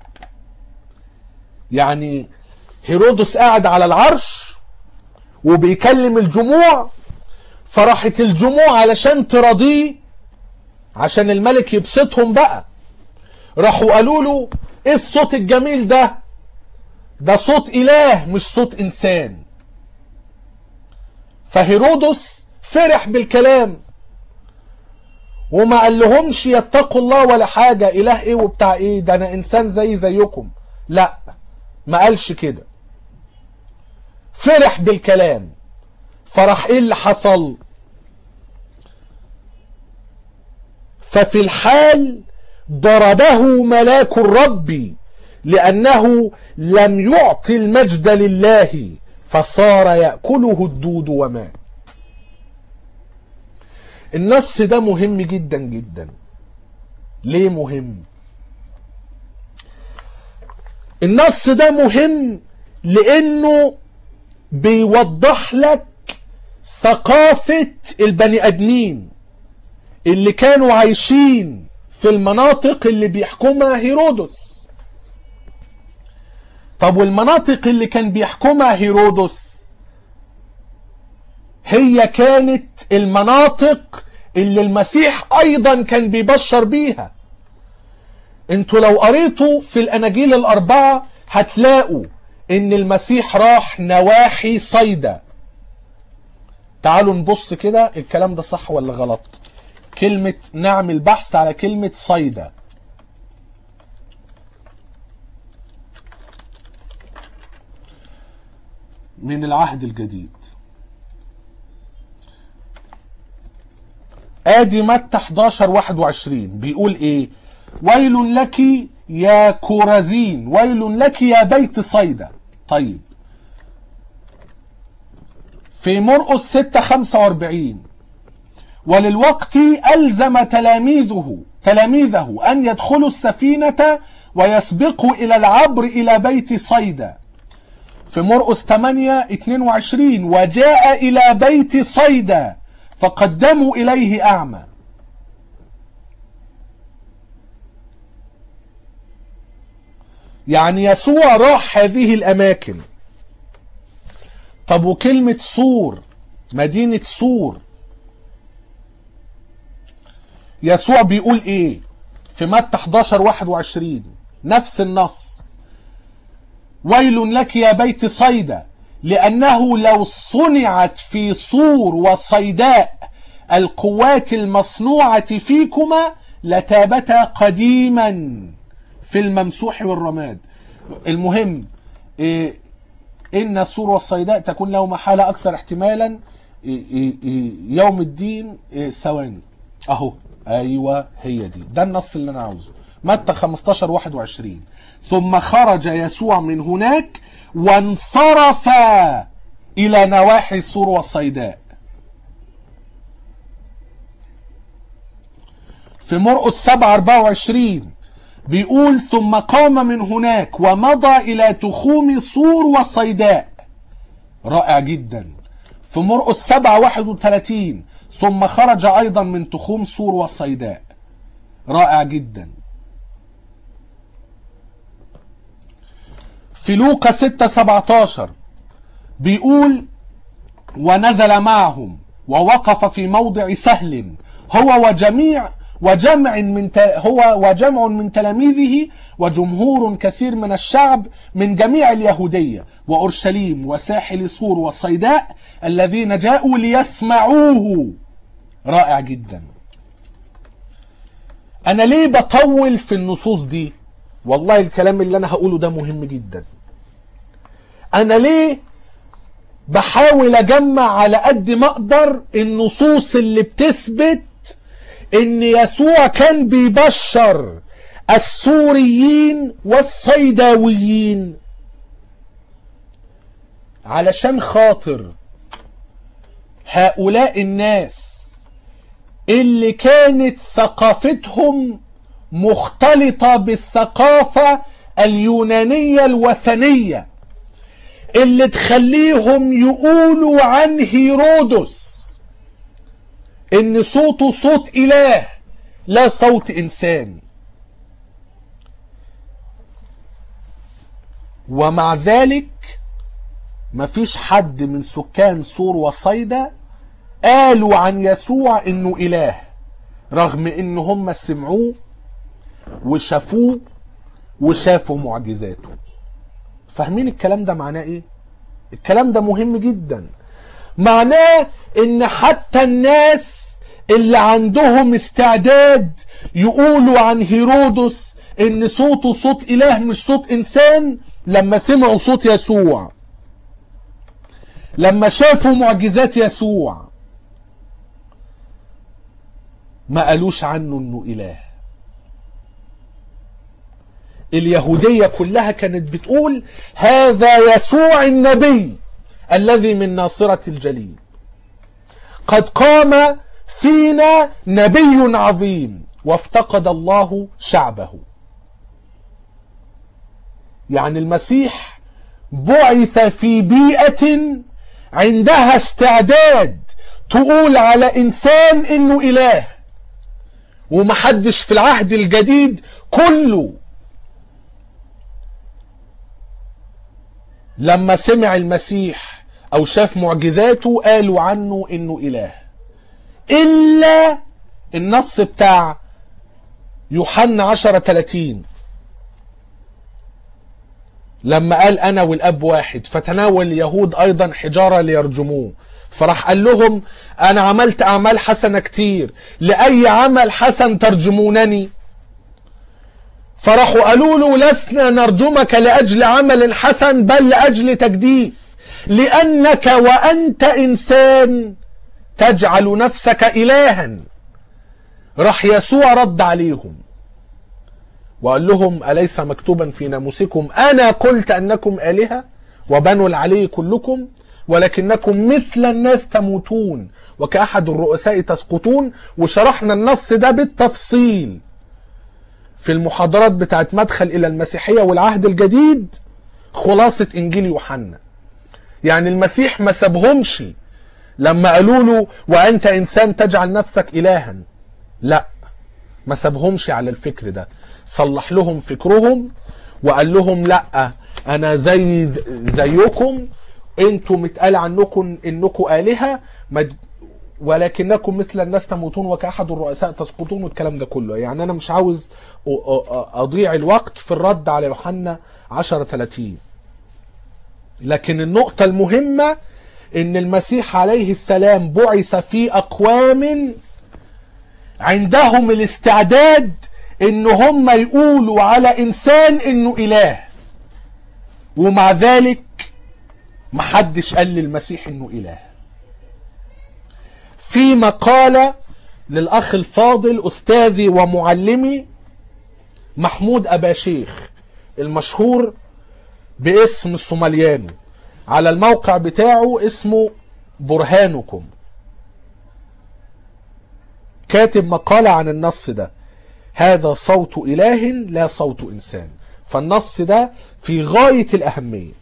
يعني هيرودس قاعد على العرش وبيكلم الجموع فراحت الجموع علشان تراضيه عشان الملك يبسطهم بقى راحوا قالوا له ايه الصوت الجميل ده ده صوت اله مش صوت انسان فهيرودس فرح بالكلام وما قال لهمش يتقوا الله ولا حاجة اله ايه وبتاع ايه ده انا انسان زي زيكم لا ما قالش كده فرح بالكلام فرح ايه اللي حصل ففي الحال ضربه ملاك الرب لأنه لم يعطي المجد لله فصار يأكله الدود ومات النص ده مهم جدا جدا ليه مهم النص ده مهم لانه بيوضح لك ثقافة البني ادمين اللي كانوا عايشين في المناطق اللي بيحكمها هيرودس طب والمناطق اللي كان بيحكمها هيرودس هي كانت المناطق اللي المسيح ايضا كان بيبشر بيها انتوا لو قريتوا في الاناجيل الاربعه هتلاقوا ان المسيح راح نواحي صيدا تعالوا نبص كده الكلام ده صح ولا غلط كلمة نعمل بحث على كلمة صيدا من العهد الجديد ادي متى 11 21 بيقول ايه ويل لك يا كورزين ويل لك يا بيت صيدا طيب في مرقس 6 45 وللوقت ألزم تلاميذه تلاميذه أن يدخلوا السفينة ويسبقوا إلى العبر إلى بيت صيدا في مرقس 8 22 وجاء إلى بيت صيدا فقدموا إليه أعمى يعني يسوع راح هذه الأماكن طب وكلمة سور مدينة سور يسوع بيقول ايه في متى 11 21 نفس النص ويل لك يا بيت صيدا لأنه لو صنعت في صور وصيداء القوات المصنوعة فيكما لتابتا قديما في الممسوح والرماد المهم إيه إن الصور والصيداء تكون له محالة أكثر احتمالا إيه إيه إيه يوم الدين إيه ثواني أهو أيوة هي دي ده النص اللي أنا عاوزه متى 15 21 ثم خرج يسوع من هناك وانصرف إلى نواحي السور والصيداء في مرقس 7 24 بيقول ثم قام من هناك ومضى إلى تخوم صور والصيداء رائع جدا في مرقس 7 31 ثم خرج أيضا من تخوم صور والصيداء رائع جدا في لوقا 6 17 بيقول ونزل معهم ووقف في موضع سهل هو وجميع وجمع من هو وجمع من تلاميذه وجمهور كثير من الشعب من جميع اليهودية وأورشليم وساحل صور والصيداء الذين جاءوا ليسمعوه رائع جدا أنا ليه بطول في النصوص دي والله الكلام اللي أنا هقوله ده مهم جدا أنا ليه بحاول أجمع على قد ما أقدر النصوص اللي بتثبت ان يسوع كان بيبشر السوريين والصيداويين علشان خاطر هؤلاء الناس اللي كانت ثقافتهم مختلطة بالثقافة اليونانية الوثنية اللي تخليهم يقولوا عن هيرودس ان صوته صوت اله لا صوت انسان ومع ذلك مفيش حد من سكان سور وصيدا قالوا عن يسوع انه اله رغم ان هم سمعوه وشافوه وشافوا معجزاته فاهمين الكلام ده معناه ايه الكلام ده مهم جدا معناه ان حتى الناس اللي عندهم استعداد يقولوا عن هيرودس ان صوته صوت اله مش صوت انسان لما سمعوا صوت يسوع لما شافوا معجزات يسوع ما قالوش عنه انه اله اليهودية كلها كانت بتقول هذا يسوع النبي الذي من ناصرة الجليل قد قام فينا نبي عظيم وافتقد الله شعبه يعني المسيح بعث في بيئة عندها استعداد تقول على إنسان إنه إله ومحدش في العهد الجديد كله لما سمع المسيح او شاف معجزاته قالوا عنه انه اله إلا النص بتاع يوحنا 10 30 لما قال أنا والأب واحد فتناول اليهود أيضا حجارة ليرجموه فراح قال لهم أنا عملت أعمال حسنة كتير لأي عمل حسن ترجمونني فراحوا قالوا له لسنا نرجمك لأجل عمل حسن بل لأجل تجديف لأنك وأنت إنسان تجعل نفسك إلها راح يسوع رد عليهم وقال لهم أليس مكتوبا في ناموسكم أنا قلت أنكم آلهة وبنو العلي كلكم ولكنكم مثل الناس تموتون وكأحد الرؤساء تسقطون وشرحنا النص ده بالتفصيل في المحاضرات بتاعت مدخل إلى المسيحية والعهد الجديد خلاصة إنجيل يوحنا يعني المسيح ما سابهمش لما قالوا له وأنت إنسان تجعل نفسك إلها لا ما سابهمش على الفكر ده صلح لهم فكرهم وقال لهم لا انا زي زيكم انتم متقال عنكم انكم الهه ولكنكم مثل الناس تموتون وكأحد الرؤساء تسقطون والكلام ده كله يعني انا مش عاوز اضيع الوقت في الرد على يوحنا 10 30 لكن النقطة المهمة ان المسيح عليه السلام بعث في اقوام عندهم الاستعداد ان هم يقولوا على انسان انه اله ومع ذلك محدش قال للمسيح انه اله في مقالة للاخ الفاضل استاذي ومعلمي محمود ابا شيخ المشهور باسم الصوماليانو على الموقع بتاعه اسمه برهانكم كاتب مقالة عن النص ده هذا صوت إله لا صوت إنسان فالنص ده في غاية الأهمية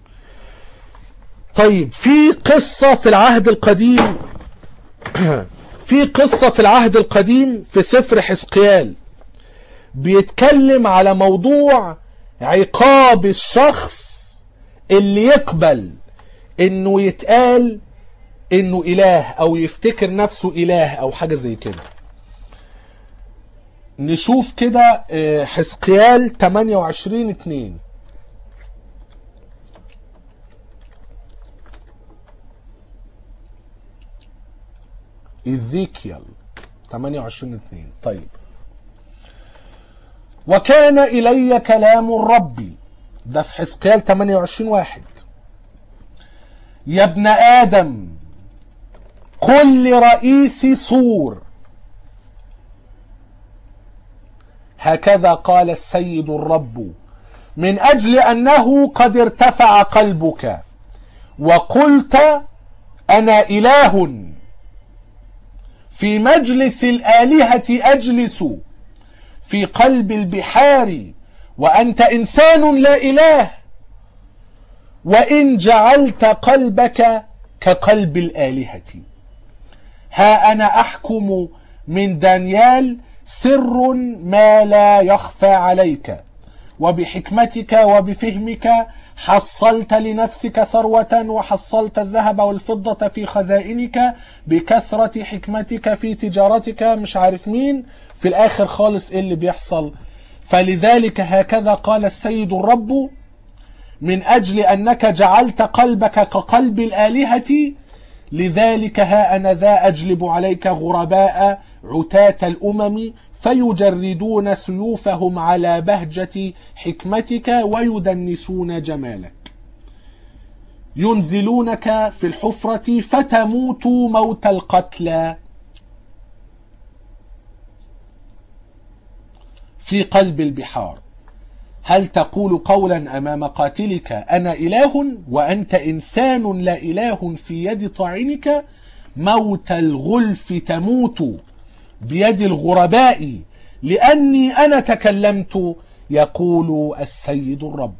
طيب في قصة في العهد القديم في قصة في العهد القديم في سفر حزقيال بيتكلم على موضوع عقاب الشخص اللي يقبل انه يتقال انه اله او يفتكر نفسه اله او حاجة زي كده نشوف كده حزقيال 28 2 إزيكيال 28 2 طيب وكان إلي كلام الرب ده في حزقيال 28 واحد يا ابن آدم قل لرئيس سور هكذا قال السيد الرب من أجل أنه قد ارتفع قلبك وقلت أنا إله في مجلس الآلهة أجلس في قلب البحار وأنت إنسان لا إله وإن جعلت قلبك كقلب الآلهة ها أنا أحكم من دانيال سر ما لا يخفى عليك وبحكمتك وبفهمك حصلت لنفسك ثروة وحصلت الذهب والفضة في خزائنك بكثرة حكمتك في تجارتك مش عارف مين في الآخر خالص إيه اللي بيحصل فلذلك هكذا قال السيد الرب من أجل أنك جعلت قلبك كقلب الآلهة لذلك ها أنا ذا أجلب عليك غرباء عتاة الأمم فيجردون سيوفهم على بهجة حكمتك ويدنسون جمالك ينزلونك في الحفرة فتموت موت القتلى في قلب البحار هل تقول قولا أمام قاتلك أنا إله وأنت إنسان لا إله في يد طاعنك موت الغلف تموت بيد الغرباء لأني أنا تكلمت يقول السيد الرب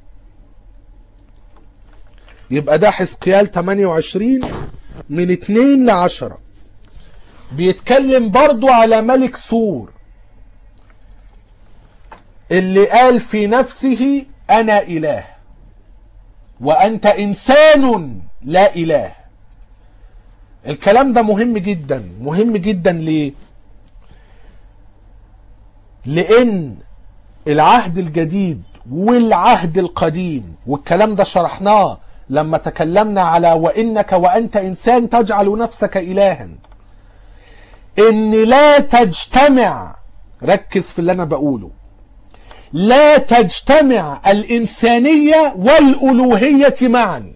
يبقى ده حزقيال 28 من 2 ل 10 بيتكلم برضو على ملك سور اللي قال في نفسه أنا إله وأنت إنسان لا إله الكلام ده مهم جدا مهم جدا ليه لان العهد الجديد والعهد القديم والكلام ده شرحناه لما تكلمنا على وانك وانت انسان تجعل نفسك الها ان لا تجتمع ركز في اللي انا بقوله لا تجتمع الانسانيه والالوهيه معا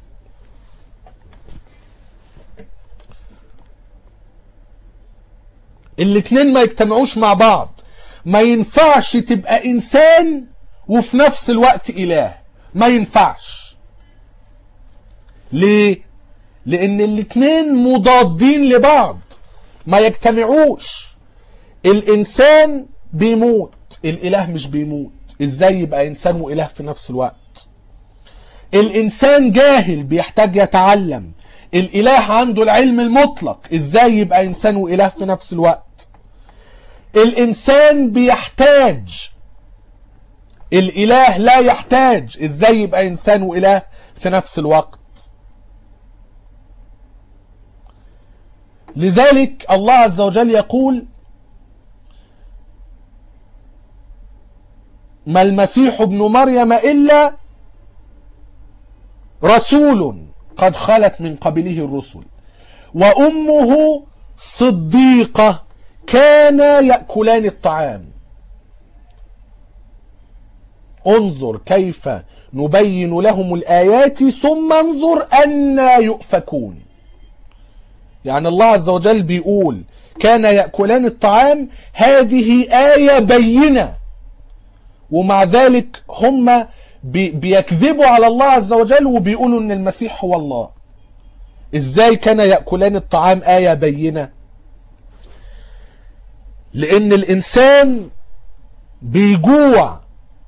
الاتنين ما يجتمعوش مع بعض ما ينفعش تبقى انسان وفي نفس الوقت اله ما ينفعش ليه لان الاتنين مضادين لبعض ما يجتمعوش الانسان بيموت الاله مش بيموت ازاي يبقى انسان واله في نفس الوقت الانسان جاهل بيحتاج يتعلم الاله عنده العلم المطلق ازاي يبقى انسان واله في نفس الوقت الانسان بيحتاج الاله لا يحتاج ازاي يبقى انسان واله في نفس الوقت لذلك الله عز وجل يقول ما المسيح ابن مريم الا رسول قد خلت من قبله الرسل وامه صديقه كانا ياكلان الطعام انظر كيف نبين لهم الايات ثم انظر انا يؤفكون يعني الله عز وجل بيقول كان ياكلان الطعام هذه ايه بينه ومع ذلك هم بي بيكذبوا على الله عز وجل وبيقولوا ان المسيح هو الله ازاي كان ياكلان الطعام ايه بينه لان الانسان بيجوع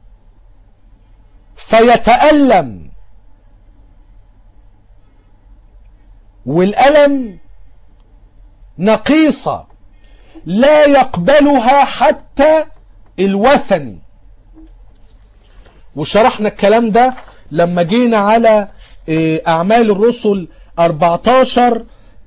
فيتالم والالم نقيصه لا يقبلها حتى الوثني وشرحنا الكلام ده لما جينا على اعمال الرسل 14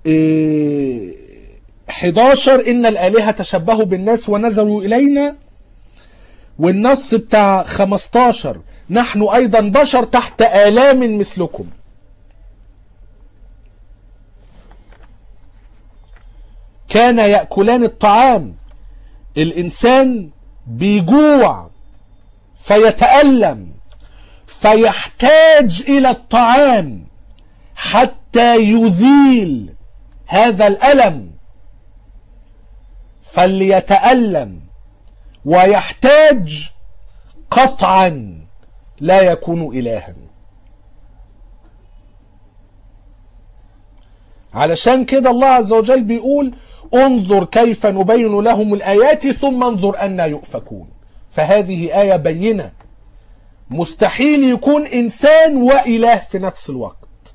11 ان الالهه تشبهوا بالناس ونزلوا الينا والنص بتاع 15 نحن ايضا بشر تحت الام مثلكم كان ياكلان الطعام الانسان بيجوع فيتالم فيحتاج الى الطعام حتى يزيل هذا الالم فليتالم ويحتاج قطعا لا يكون الها علشان كده الله عز وجل بيقول انظر كيف نبين لهم الايات ثم انظر انا يؤفكون فهذه ايه بينه مستحيل يكون انسان واله في نفس الوقت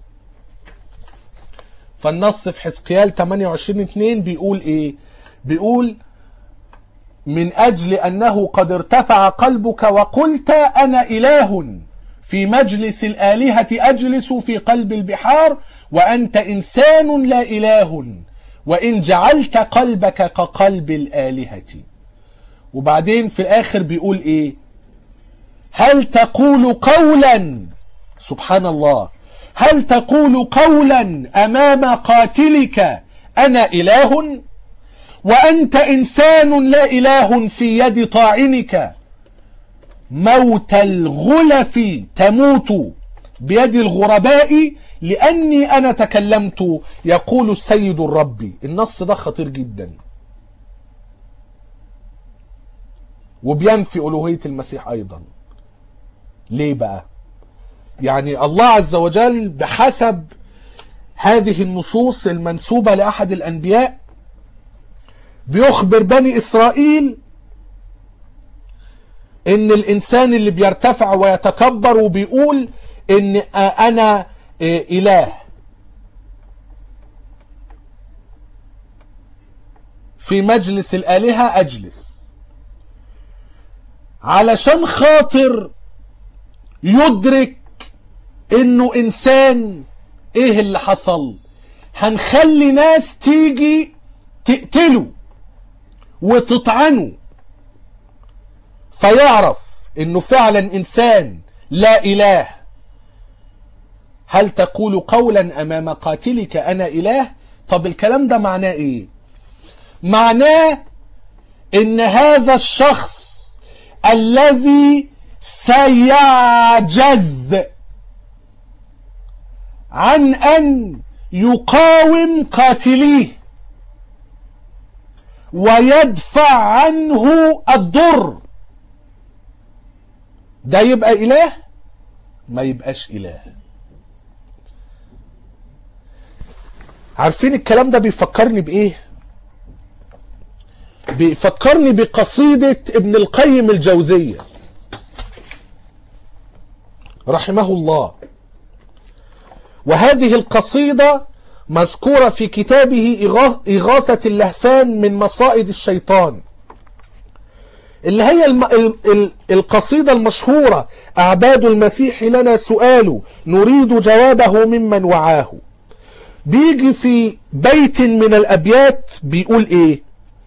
فالنص في حزقيال 28 2 بيقول ايه بيقول من اجل انه قد ارتفع قلبك وقلت انا اله في مجلس الالهه اجلس في قلب البحار وانت انسان لا اله وان جعلت قلبك كقلب الالهه وبعدين في الاخر بيقول ايه هل تقول قولا سبحان الله هل تقول قولا امام قاتلك انا اله وانت انسان لا اله في يد طاعنك موت الغلف تموت بيد الغرباء لاني انا تكلمت يقول السيد الرب النص ده خطير جدا وبينفي الوهيه المسيح ايضا ليه بقى يعني الله عز وجل بحسب هذه النصوص المنسوبه لاحد الانبياء بيخبر بني اسرائيل ان الانسان اللي بيرتفع ويتكبر وبيقول ان انا اله في مجلس الالهه اجلس علشان خاطر يدرك انه انسان ايه اللي حصل هنخلي ناس تيجي تقتله وتطعنه فيعرف انه فعلا انسان لا اله هل تقول قولا امام قاتلك انا اله طب الكلام ده معناه ايه معناه ان هذا الشخص الذي سيعجز عن ان يقاوم قاتليه ويدفع عنه الضر ده يبقى اله ما يبقاش اله عارفين الكلام ده بيفكرني بايه بيفكرني بقصيدة ابن القيم الجوزية رحمه الله وهذه القصيدة مذكورة في كتابه إغاثة اللهفان من مصائد الشيطان اللي هي الم... ال... ال... القصيدة المشهورة أعباد المسيح لنا سؤال نريد جوابه ممن وعاه بيجي في بيت من الأبيات بيقول إيه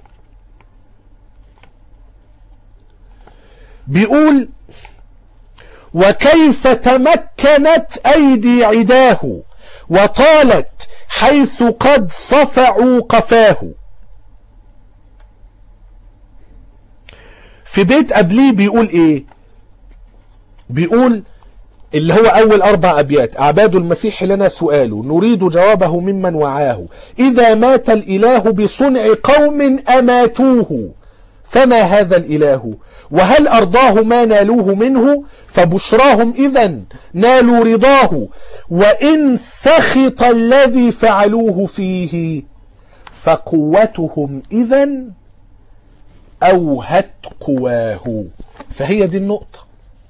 بيقول وكيف تمكنت أيدي عداه وطالت حيث قد صفعوا قفاه في بيت قبليه بيقول ايه بيقول اللي هو اول اربع ابيات اعباد المسيح لنا سؤال نريد جوابه ممن وعاه اذا مات الاله بصنع قوم اماتوه فما هذا الاله وهل ارضاه ما نالوه منه فبشراهم اذا نالوا رضاه وان سخط الذي فعلوه فيه فقوتهم اذا اوهت قواه فهي دي النقطه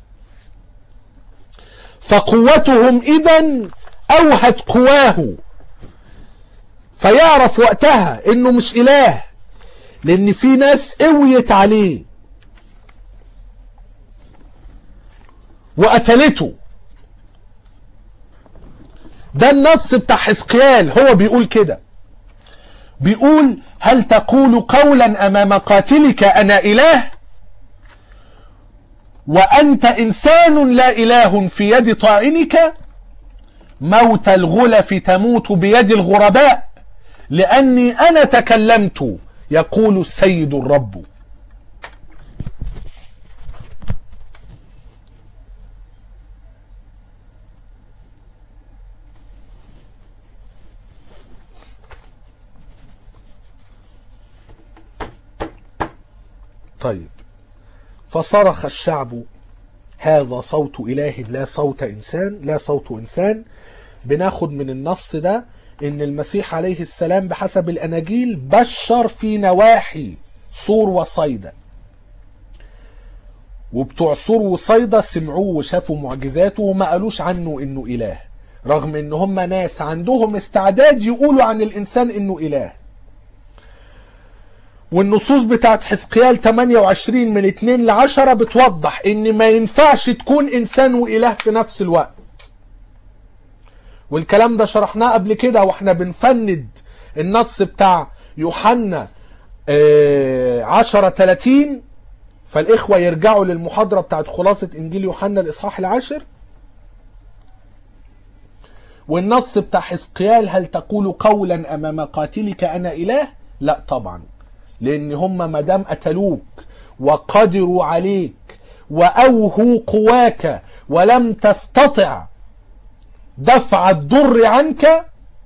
فقوتهم اذا اوهت قواه فيعرف وقتها انه مش اله لان في ناس قويت عليه وقتلته ده النص بتاع حزقيال هو بيقول كده بيقول هل تقول قولا امام قاتلك انا اله وانت انسان لا اله في يد طاعنك موت الغلف تموت بيد الغرباء لاني انا تكلمت يقول السيد الرب طيب فصرخ الشعب هذا صوت إله لا صوت إنسان لا صوت إنسان بناخد من النص ده إن المسيح عليه السلام بحسب الأناجيل بشر في نواحي صور وصيدا وبتوع صور وصيدا سمعوه وشافوا معجزاته وما قالوش عنه إنه إله رغم إن هم ناس عندهم استعداد يقولوا عن الإنسان إنه إله والنصوص بتاعت حزقيال 28 من 2 ل 10 بتوضح ان ما ينفعش تكون انسان واله في نفس الوقت والكلام ده شرحناه قبل كده واحنا بنفند النص بتاع يوحنا 10 30 فالاخوه يرجعوا للمحاضره بتاعت خلاصه انجيل يوحنا الاصحاح العاشر والنص بتاع حزقيال هل تقول قولا امام قاتلك انا اله لا طبعا لان هم ما دام قتلوك وقدروا عليك واوهوا قواك ولم تستطع دفع الضر عنك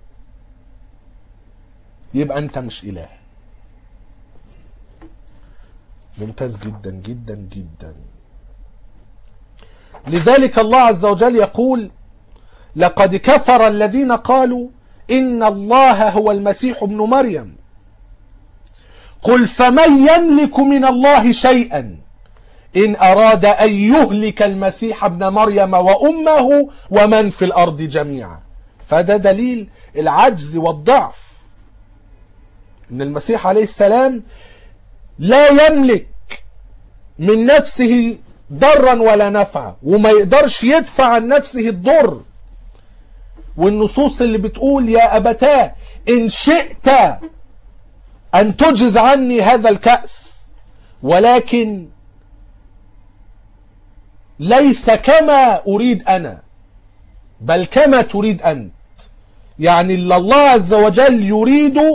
يبقى انت مش اله ممتاز جدا جدا جدا لذلك الله عز وجل يقول لقد كفر الذين قالوا ان الله هو المسيح ابن مريم قل فمن يملك من الله شيئا إن أراد أن يهلك المسيح ابن مريم وأمه ومن في الأرض جميعا فده دليل العجز والضعف إن المسيح عليه السلام لا يملك من نفسه ضرا ولا نفعا وما يقدرش يدفع عن نفسه الضر والنصوص اللي بتقول يا أبتاه إن شئت أن تجز عني هذا الكأس ولكن ليس كما أريد أنا بل كما تريد أنت يعني اللي الله عز وجل يريده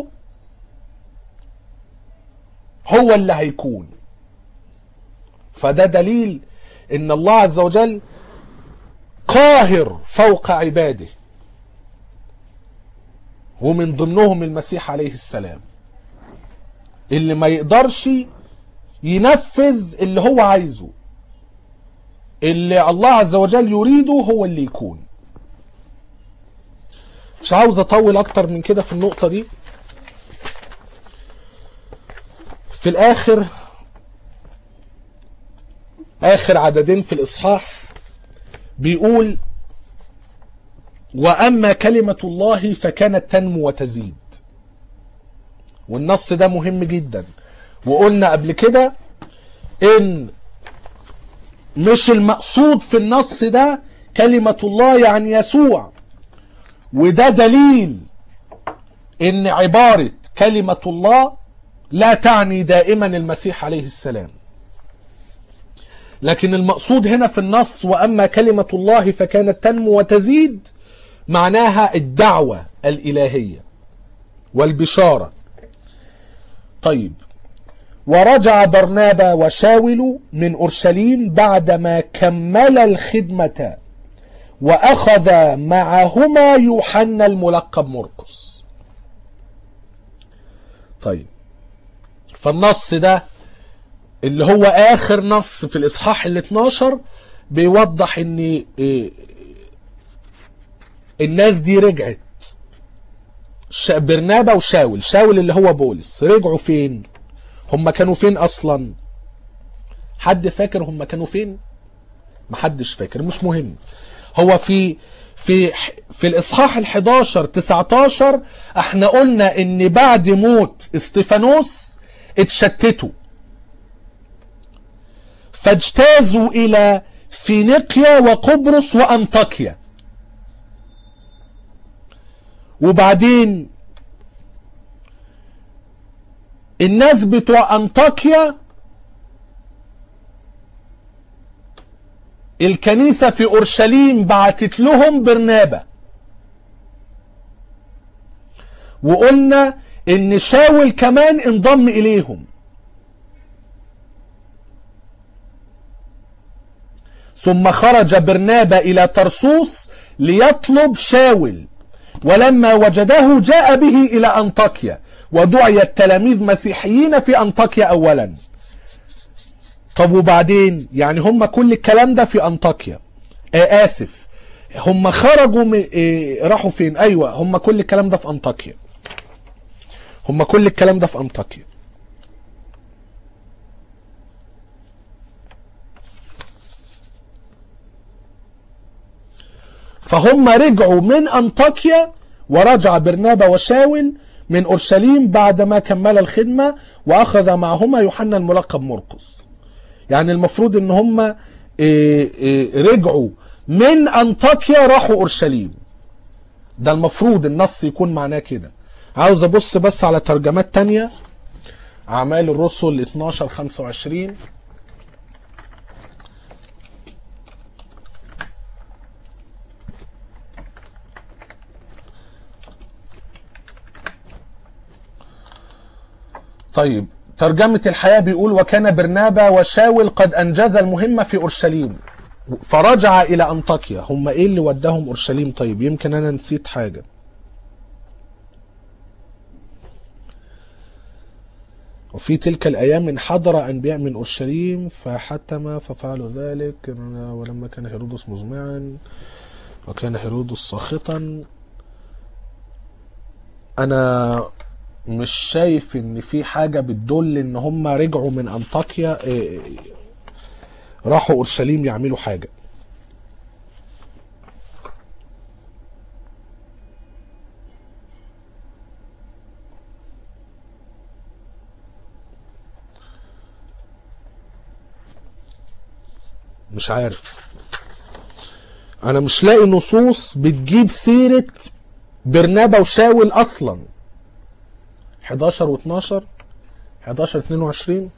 هو اللي هيكون فده دليل ان الله عز وجل قاهر فوق عباده ومن ضمنهم المسيح عليه السلام اللي ما يقدرش ينفذ اللي هو عايزه اللي الله عز وجل يريده هو اللي يكون مش عاوز اطول اكتر من كده في النقطة دي في الاخر اخر عددين في الاصحاح بيقول واما كلمة الله فكانت تنمو وتزيد والنص ده مهم جدا وقلنا قبل كده ان مش المقصود في النص ده كلمة الله يعني يسوع وده دليل ان عبارة كلمة الله لا تعني دائما المسيح عليه السلام لكن المقصود هنا في النص واما كلمة الله فكانت تنمو وتزيد معناها الدعوة الالهية والبشارة طيب ورجع برنابا وشاول من اورشليم بعدما كمل الخدمه واخذ معهما يوحنا الملقب مرقس طيب فالنص ده اللي هو اخر نص في الاصحاح ال 12 بيوضح ان إيه الناس دي رجعت برنابا وشاول شاول اللي هو بولس رجعوا فين هم كانوا فين اصلا حد فاكر هم كانوا فين محدش فاكر مش مهم هو في في في الاصحاح ال11 19 احنا قلنا ان بعد موت استفانوس اتشتتوا فاجتازوا الى فينيقيا وقبرص وانطاكيا وبعدين الناس بتوع انطاكيا الكنيسة في أورشليم بعتت لهم برنابة وقلنا إن شاول كمان انضم إليهم ثم خرج برنابة إلى ترسوس ليطلب شاول ولما وجده جاء به إلى أنطاكيا ودعي التلاميذ مسيحيين في أنطاكيا أولا طب وبعدين يعني هم كل الكلام ده في أنطاكيا آه آسف هم خرجوا من آه راحوا فين أيوة هم كل الكلام ده في أنطاكيا هم كل الكلام ده في أنطاكيا فهم رجعوا من أنطاكيا ورجع برنابا وشاول من أورشليم بعدما كمل الخدمة وأخذ معهما يوحنا الملقب مرقس يعني المفروض ان هم رجعوا من أنطاكيا راحوا أورشليم ده المفروض النص يكون معناه كده عاوز أبص بس على ترجمات تانية أعمال الرسل 12 25 طيب ترجمة الحياة بيقول وكان برنابا وشاول قد أنجز المهمة في أورشليم فرجع إلى أنطاكيا هم إيه اللي وداهم أورشليم طيب يمكن أنا نسيت حاجة وفي تلك الأيام انحدر أنبياء من أورشليم فحتم ففعلوا ذلك ولما كان هيرودس مزمعا وكان هيرودس ساخطا أنا مش شايف ان في حاجة بتدل ان هم رجعوا من انطاكيا راحوا اورشليم يعملوا حاجة مش عارف انا مش لاقي نصوص بتجيب سيرة برنابا وشاول اصلا 11 و12 11 22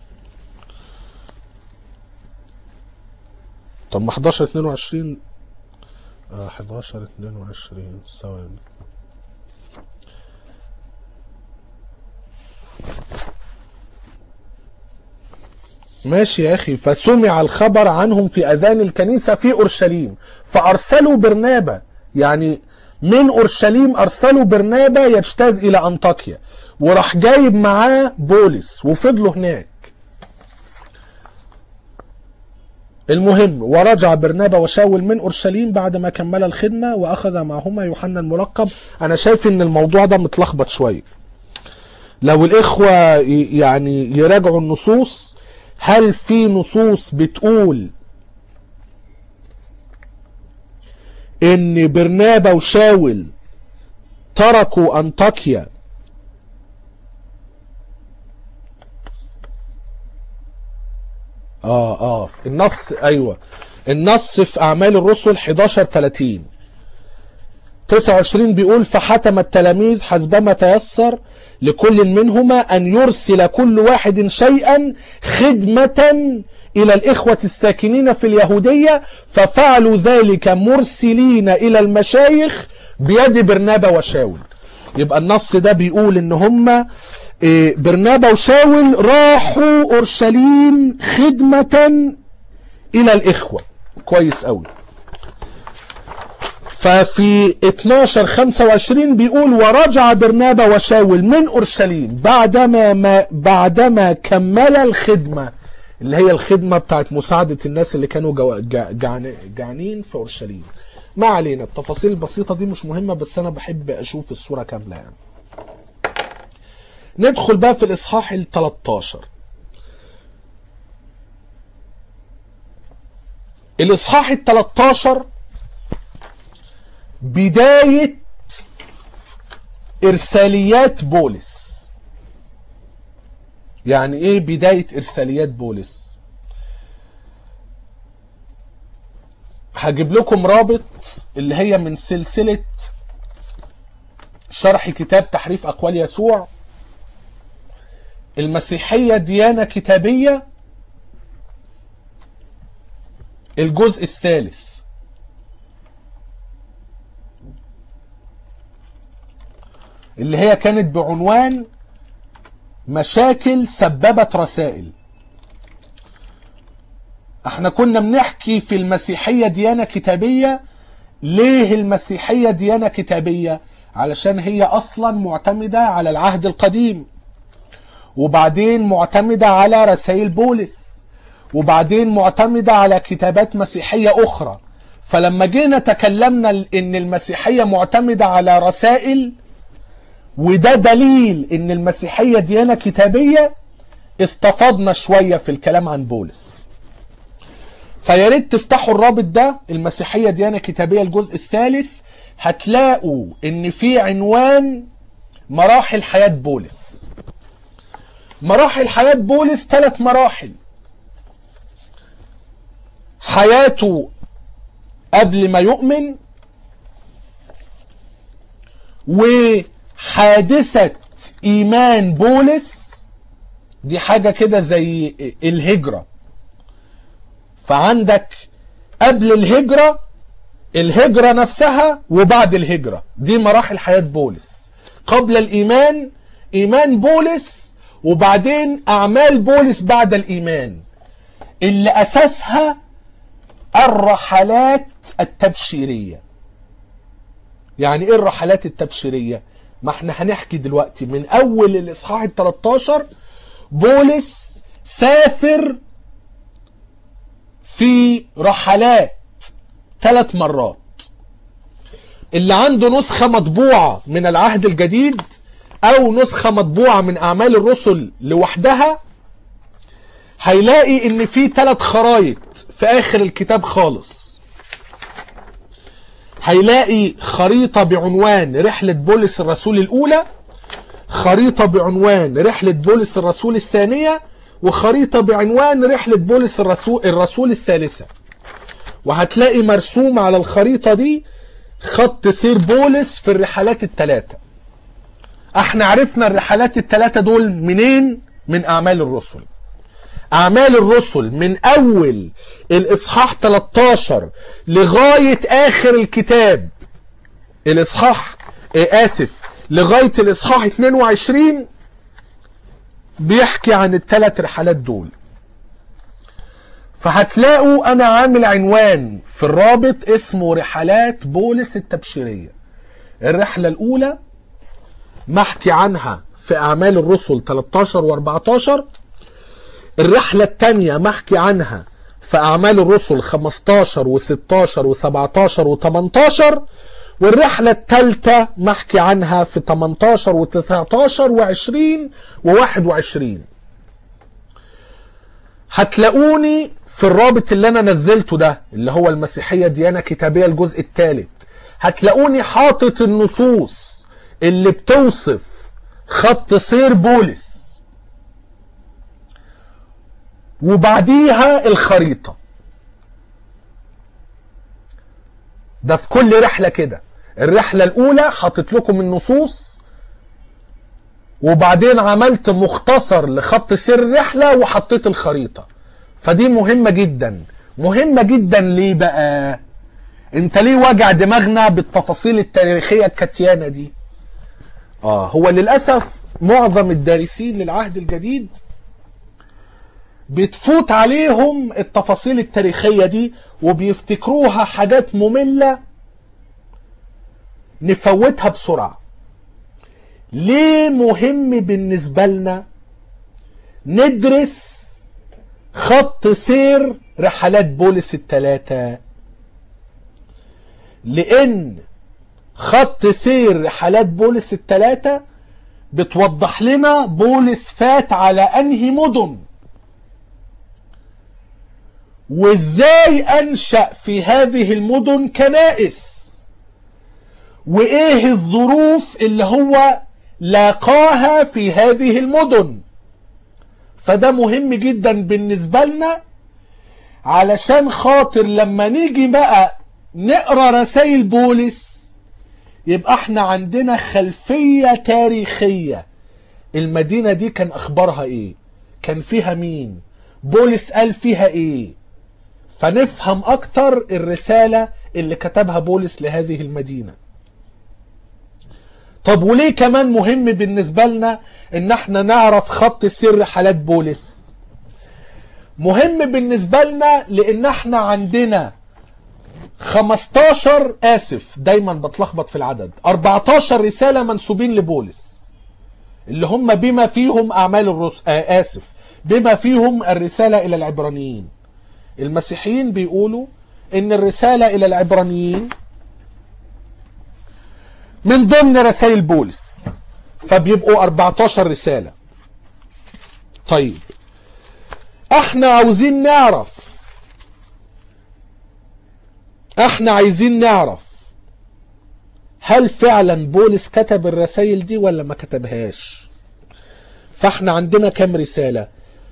طب ما 11 22 اه 11 22 ثواني ماشي يا اخي فسمع الخبر عنهم في اذان الكنيسه في اورشليم فارسلوا برنابا يعني من اورشليم ارسلوا برنابا يجتاز الى انطاكيا وراح جايب معاه بولس وفضلوا هناك المهم ورجع برنابا وشاول من اورشليم بعد ما كمل الخدمه واخذ معهما يوحنا الملقب انا شايف ان الموضوع ده متلخبط شويه لو الاخوه ي- يعني يراجعوا النصوص هل في نصوص بتقول ان برنابا وشاول تركوا انطاكيا اه اه النص ايوه النص في اعمال الرسل 11 30 29 بيقول فحتم التلاميذ حسبما تيسر لكل منهما ان يرسل كل واحد شيئا خدمة الى الاخوة الساكنين في اليهودية ففعلوا ذلك مرسلين الى المشايخ بيد برنابا وشاول يبقى النص ده بيقول ان هما إيه، برنابا وشاول راحوا اورشليم خدمة الى الاخوة كويس قوي ففي 12 25 بيقول ورجع برنابا وشاول من اورشليم بعدما ما بعدما كمل الخدمه اللي هي الخدمه بتاعت مساعده الناس اللي كانوا جو- جا- جعان- جعانين في اورشليم. ما علينا التفاصيل البسيطه دي مش مهمه بس انا بحب اشوف الصوره كامله يعني. ندخل بقى في الاصحاح ال 13 الاصحاح ال 13 بداية إرساليات بولس يعني إيه بداية إرساليات بولس هجيب لكم رابط اللي هي من سلسلة شرح كتاب تحريف أقوال يسوع المسيحية ديانة كتابية الجزء الثالث اللي هي كانت بعنوان مشاكل سببت رسائل احنا كنا بنحكي في المسيحية ديانة كتابية ليه المسيحية ديانة كتابية علشان هي اصلا معتمدة على العهد القديم وبعدين معتمدة على رسائل بولس وبعدين معتمدة على كتابات مسيحية اخرى فلما جينا تكلمنا ان المسيحية معتمدة على رسائل وده دليل ان المسيحية ديانة كتابية استفضنا شوية في الكلام عن بولس فيا ريت تفتحوا الرابط ده المسيحية ديانة كتابية الجزء الثالث هتلاقوا ان في عنوان مراحل حياة بولس مراحل حياة بولس ثلاث مراحل حياته قبل ما يؤمن وحادثة إيمان بولس دي حاجة كده زي الهجرة فعندك قبل الهجرة الهجرة نفسها وبعد الهجرة دي مراحل حياة بولس قبل الإيمان إيمان بولس وبعدين أعمال بولس بعد الإيمان اللي أساسها الرحلات التبشيرية يعني ايه الرحلات التبشيرية ما احنا هنحكي دلوقتي من اول الاصحاح ال 13 بولس سافر في رحلات ثلاث مرات اللي عنده نسخة مطبوعة من العهد الجديد او نسخة مطبوعة من اعمال الرسل لوحدها هيلاقي ان في ثلاث خرايط في اخر الكتاب خالص هيلاقي خريطة بعنوان رحلة بولس الرسول الأولى خريطة بعنوان رحلة بولس الرسول الثانية وخريطة بعنوان رحلة بولس الرسول, الرسول الثالثة وهتلاقي مرسوم على الخريطة دي خط سير بولس في الرحلات الثلاثة احنا عرفنا الرحلات الثلاثة دول منين من اعمال الرسل اعمال الرسل من اول الاصحاح 13 لغاية اخر الكتاب الاصحاح اه اسف لغاية الاصحاح 22 بيحكي عن الثلاث رحلات دول فهتلاقوا انا عامل عنوان في الرابط اسمه رحلات بولس التبشيرية الرحلة الاولى محكي عنها في اعمال الرسل 13 و14 الرحلة الثانية محكي عنها في اعمال الرسل 15 و16 و17 و18 والرحلة الثالثة محكي عنها في 18 و19 و20 و21 هتلاقوني في الرابط اللي انا نزلته ده اللي هو المسيحية ديانة كتابية الجزء الثالث هتلاقوني حاطط النصوص اللي بتوصف خط سير بولس وبعديها الخريطة ده في كل رحلة كده الرحلة الأولى حاطط لكم النصوص وبعدين عملت مختصر لخط سير الرحلة وحطيت الخريطة فدي مهمة جدا مهمة جدا ليه بقى انت ليه وجع دماغنا بالتفاصيل التاريخية الكتيانة دي اه هو للأسف معظم الدارسين للعهد الجديد بتفوت عليهم التفاصيل التاريخية دي وبيفتكروها حاجات مملة نفوتها بسرعة ليه مهم بالنسبة لنا ندرس خط سير رحلات بولس الثلاثة لأن خط سير رحلات بولس الثلاثة بتوضح لنا بولس فات على أنهي مدن وازاي انشأ في هذه المدن كنائس وايه الظروف اللي هو لاقاها في هذه المدن فده مهم جدا بالنسبة لنا علشان خاطر لما نيجي بقى نقرا رسائل بولس يبقى احنا عندنا خلفية تاريخية المدينة دي كان اخبارها ايه كان فيها مين بولس قال فيها ايه فنفهم اكتر الرسالة اللي كتبها بولس لهذه المدينة طب وليه كمان مهم بالنسبة لنا ان احنا نعرف خط سر حالات بولس مهم بالنسبة لنا لان احنا عندنا 15 اسف دايما بتلخبط في العدد 14 رسالة منسوبين لبولس اللي هم بما فيهم اعمال الرسل آه اسف بما فيهم الرسالة الى العبرانيين المسيحيين بيقولوا ان الرسالة الى العبرانيين من ضمن رسائل بولس فبيبقوا 14 رسالة طيب احنا عاوزين نعرف احنا عايزين نعرف هل فعلا بولس كتب الرسائل دي ولا ما كتبهاش فاحنا عندنا كم رسالة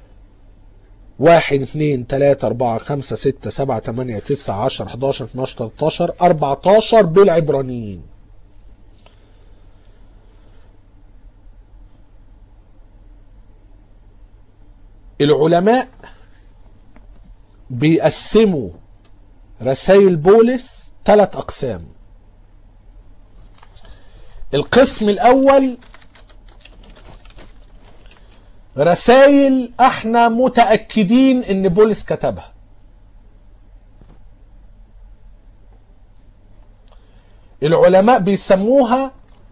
واحد اثنين تلاتة اربعة خمسة ستة سبعة تمانية تسعة عشر حداشر اتناشر تلاتاشر اربعتاشر بالعبرانيين العلماء بيقسموا رسائل بولس ثلاث اقسام القسم الاول رسائل احنا متاكدين ان بولس كتبها العلماء بيسموها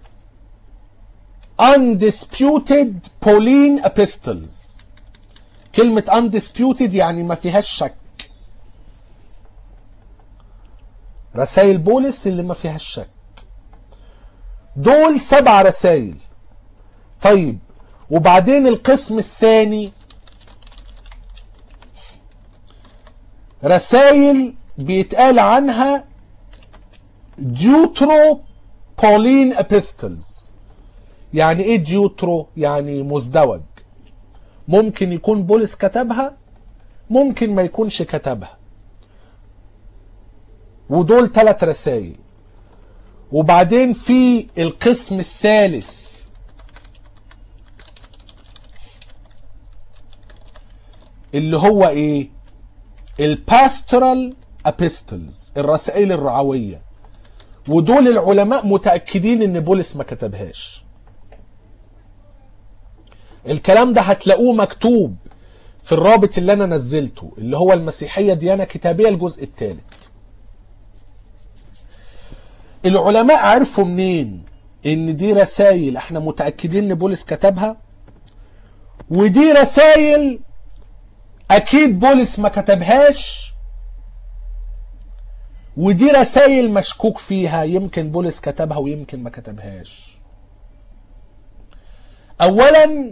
undisputed Pauline epistles كلمة undisputed يعني ما فيهاش شك رسائل بولس اللي ما فيهاش شك دول سبع رسائل طيب وبعدين القسم الثاني رسائل بيتقال عنها جيوترو بولين ابيستلز يعني ايه جيوترو يعني مزدوج ممكن يكون بولس كتبها ممكن ما يكونش كتبها ودول ثلاث رسائل وبعدين في القسم الثالث اللي هو ايه الباسترال ابيستلز الرسائل الرعويه ودول العلماء متاكدين ان بولس ما كتبهاش الكلام ده هتلاقوه مكتوب في الرابط اللي انا نزلته اللي هو المسيحيه ديانه كتابيه الجزء الثالث العلماء عرفوا منين ان دي رسائل احنا متاكدين ان بولس كتبها ودي رسائل اكيد بولس ما كتبهاش ودي رسائل مشكوك فيها يمكن بولس كتبها ويمكن ما كتبهاش اولا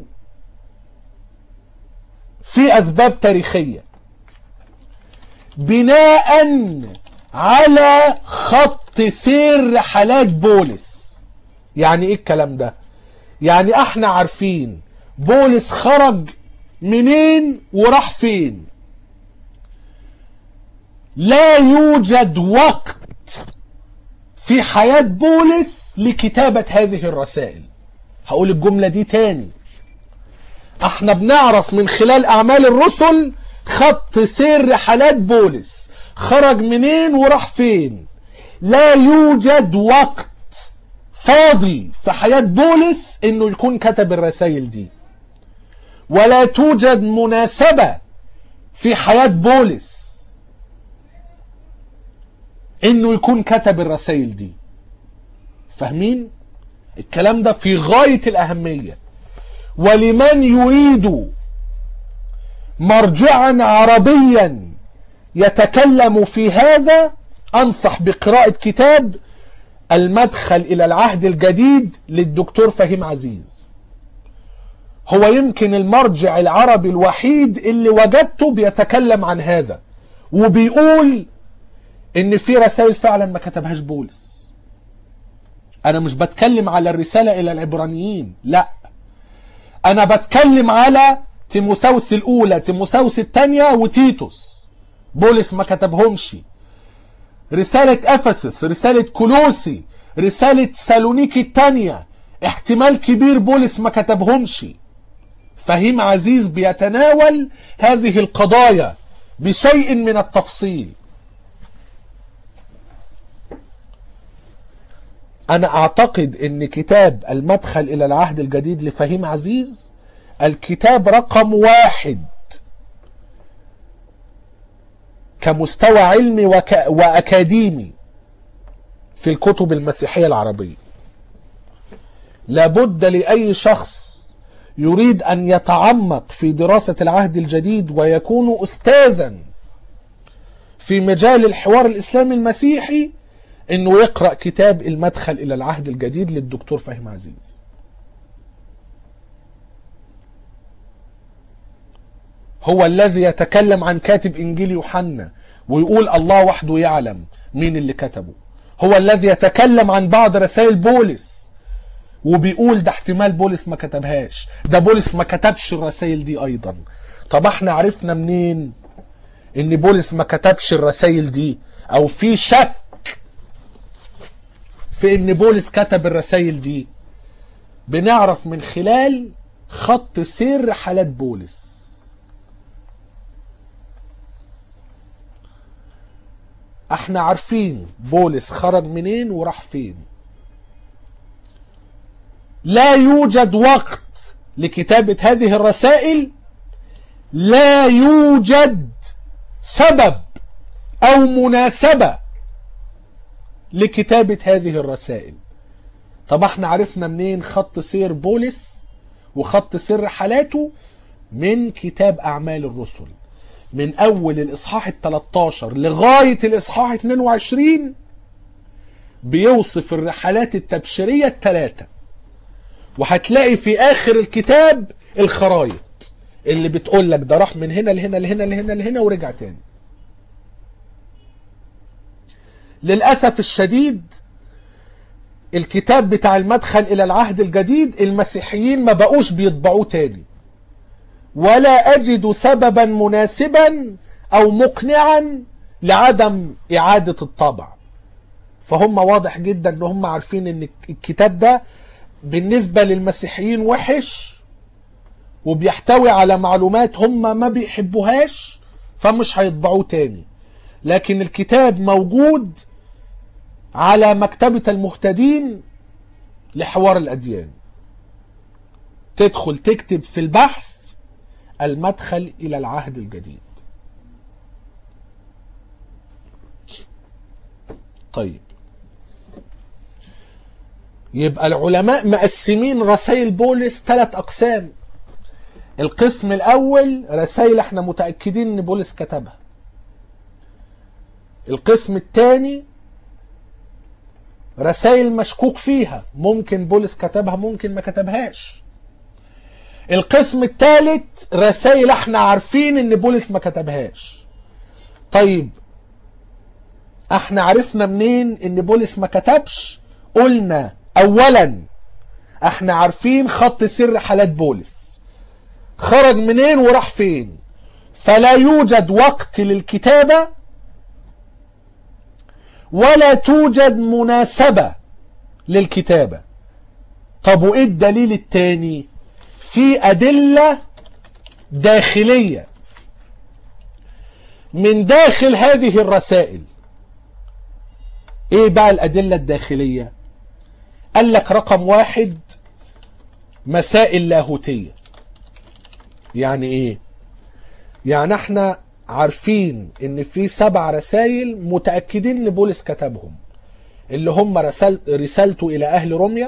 في اسباب تاريخيه بناء على خط سير رحلات بولس يعني ايه الكلام ده يعني احنا عارفين بولس خرج منين وراح فين لا يوجد وقت في حياة بولس لكتابة هذه الرسائل هقول الجملة دي تاني احنا بنعرف من خلال اعمال الرسل خط سير رحلات بولس خرج منين وراح فين لا يوجد وقت فاضي في حياة بولس انه يكون كتب الرسائل دي ولا توجد مناسبة في حياة بولس انه يكون كتب الرسائل دي فاهمين الكلام ده في غاية الاهمية ولمن يريد مرجعا عربيا يتكلم في هذا انصح بقراءة كتاب المدخل الى العهد الجديد للدكتور فهيم عزيز هو يمكن المرجع العربي الوحيد اللي وجدته بيتكلم عن هذا وبيقول ان في رسائل فعلا ما كتبهاش بولس انا مش بتكلم على الرسالة الى العبرانيين لا انا بتكلم على تيموثاوس الاولى تيموثاوس الثانية وتيتوس بولس ما كتبهمش رسالة افسس رسالة كولوسي رسالة سالونيكي الثانية احتمال كبير بولس ما كتبهمش فهيم عزيز بيتناول هذه القضايا بشيء من التفصيل انا اعتقد ان كتاب المدخل الى العهد الجديد لفهيم عزيز الكتاب رقم واحد كمستوى علمي وك... واكاديمي في الكتب المسيحيه العربيه لابد لاي شخص يريد ان يتعمق في دراسه العهد الجديد ويكون استاذا في مجال الحوار الاسلامي المسيحي انه يقرا كتاب المدخل الى العهد الجديد للدكتور فهيم عزيز هو الذي يتكلم عن كاتب انجيل يوحنا ويقول الله وحده يعلم مين اللي كتبه هو الذي يتكلم عن بعض رسائل بولس وبيقول ده احتمال بولس ما كتبهاش ده بولس ما كتبش الرسائل دي ايضا طب احنا عرفنا منين ان بولس ما كتبش الرسائل دي او في شك في ان بولس كتب الرسائل دي بنعرف من خلال خط سير رحلات بولس احنا عارفين بولس خرج منين وراح فين لا يوجد وقت لكتابة هذه الرسائل لا يوجد سبب او مناسبة لكتابة هذه الرسائل طب احنا عرفنا منين خط سير بولس وخط سير حالاته من كتاب اعمال الرسل من اول الاصحاح ال 13 لغاية الاصحاح 22 بيوصف الرحلات التبشيرية الثلاثة وهتلاقي في اخر الكتاب الخرايط اللي بتقول لك ده راح من هنا لهنا لهنا لهنا لهنا ورجع تاني للأسف الشديد الكتاب بتاع المدخل إلى العهد الجديد المسيحيين ما بقوش بيطبعوه تاني ولا أجد سببا مناسبا أو مقنعا لعدم إعادة الطبع فهم واضح جدا ان هم عارفين ان الكتاب ده بالنسبة للمسيحيين وحش وبيحتوي على معلومات هم ما بيحبوهاش فمش هيطبعوه تاني لكن الكتاب موجود على مكتبة المهتدين لحوار الأديان تدخل تكتب في البحث المدخل إلى العهد الجديد طيب يبقى العلماء مقسمين رسائل بولس ثلاث أقسام القسم الأول رسائل احنا متأكدين ان بولس كتبها القسم الثاني رسائل مشكوك فيها ممكن بولس كتبها ممكن ما كتبهاش القسم الثالث رسائل احنا عارفين ان بولس ما كتبهاش طيب احنا عرفنا منين ان بولس ما كتبش قلنا اولا احنا عارفين خط سر حالات بولس خرج منين وراح فين فلا يوجد وقت للكتابة ولا توجد مناسبة للكتابة طب وايه الدليل التاني في ادلة داخلية من داخل هذه الرسائل ايه بقى الادلة الداخلية قال لك رقم واحد مسائل لاهوتية يعني ايه يعني احنا عارفين ان في سبع رسائل متأكدين ان بولس كتبهم اللي هم رسال رسالته الى اهل روميا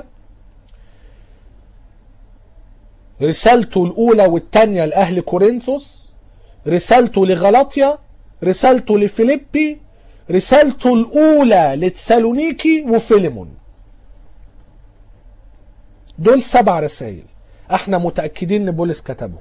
رسالته الاولى والثانيه لاهل كورنثوس رسالته لغلاطيا رسالته لفيليبي رسالته الاولى لتسالونيكي وفيليمون دول سبع رسائل احنا متاكدين ان بولس كتبهم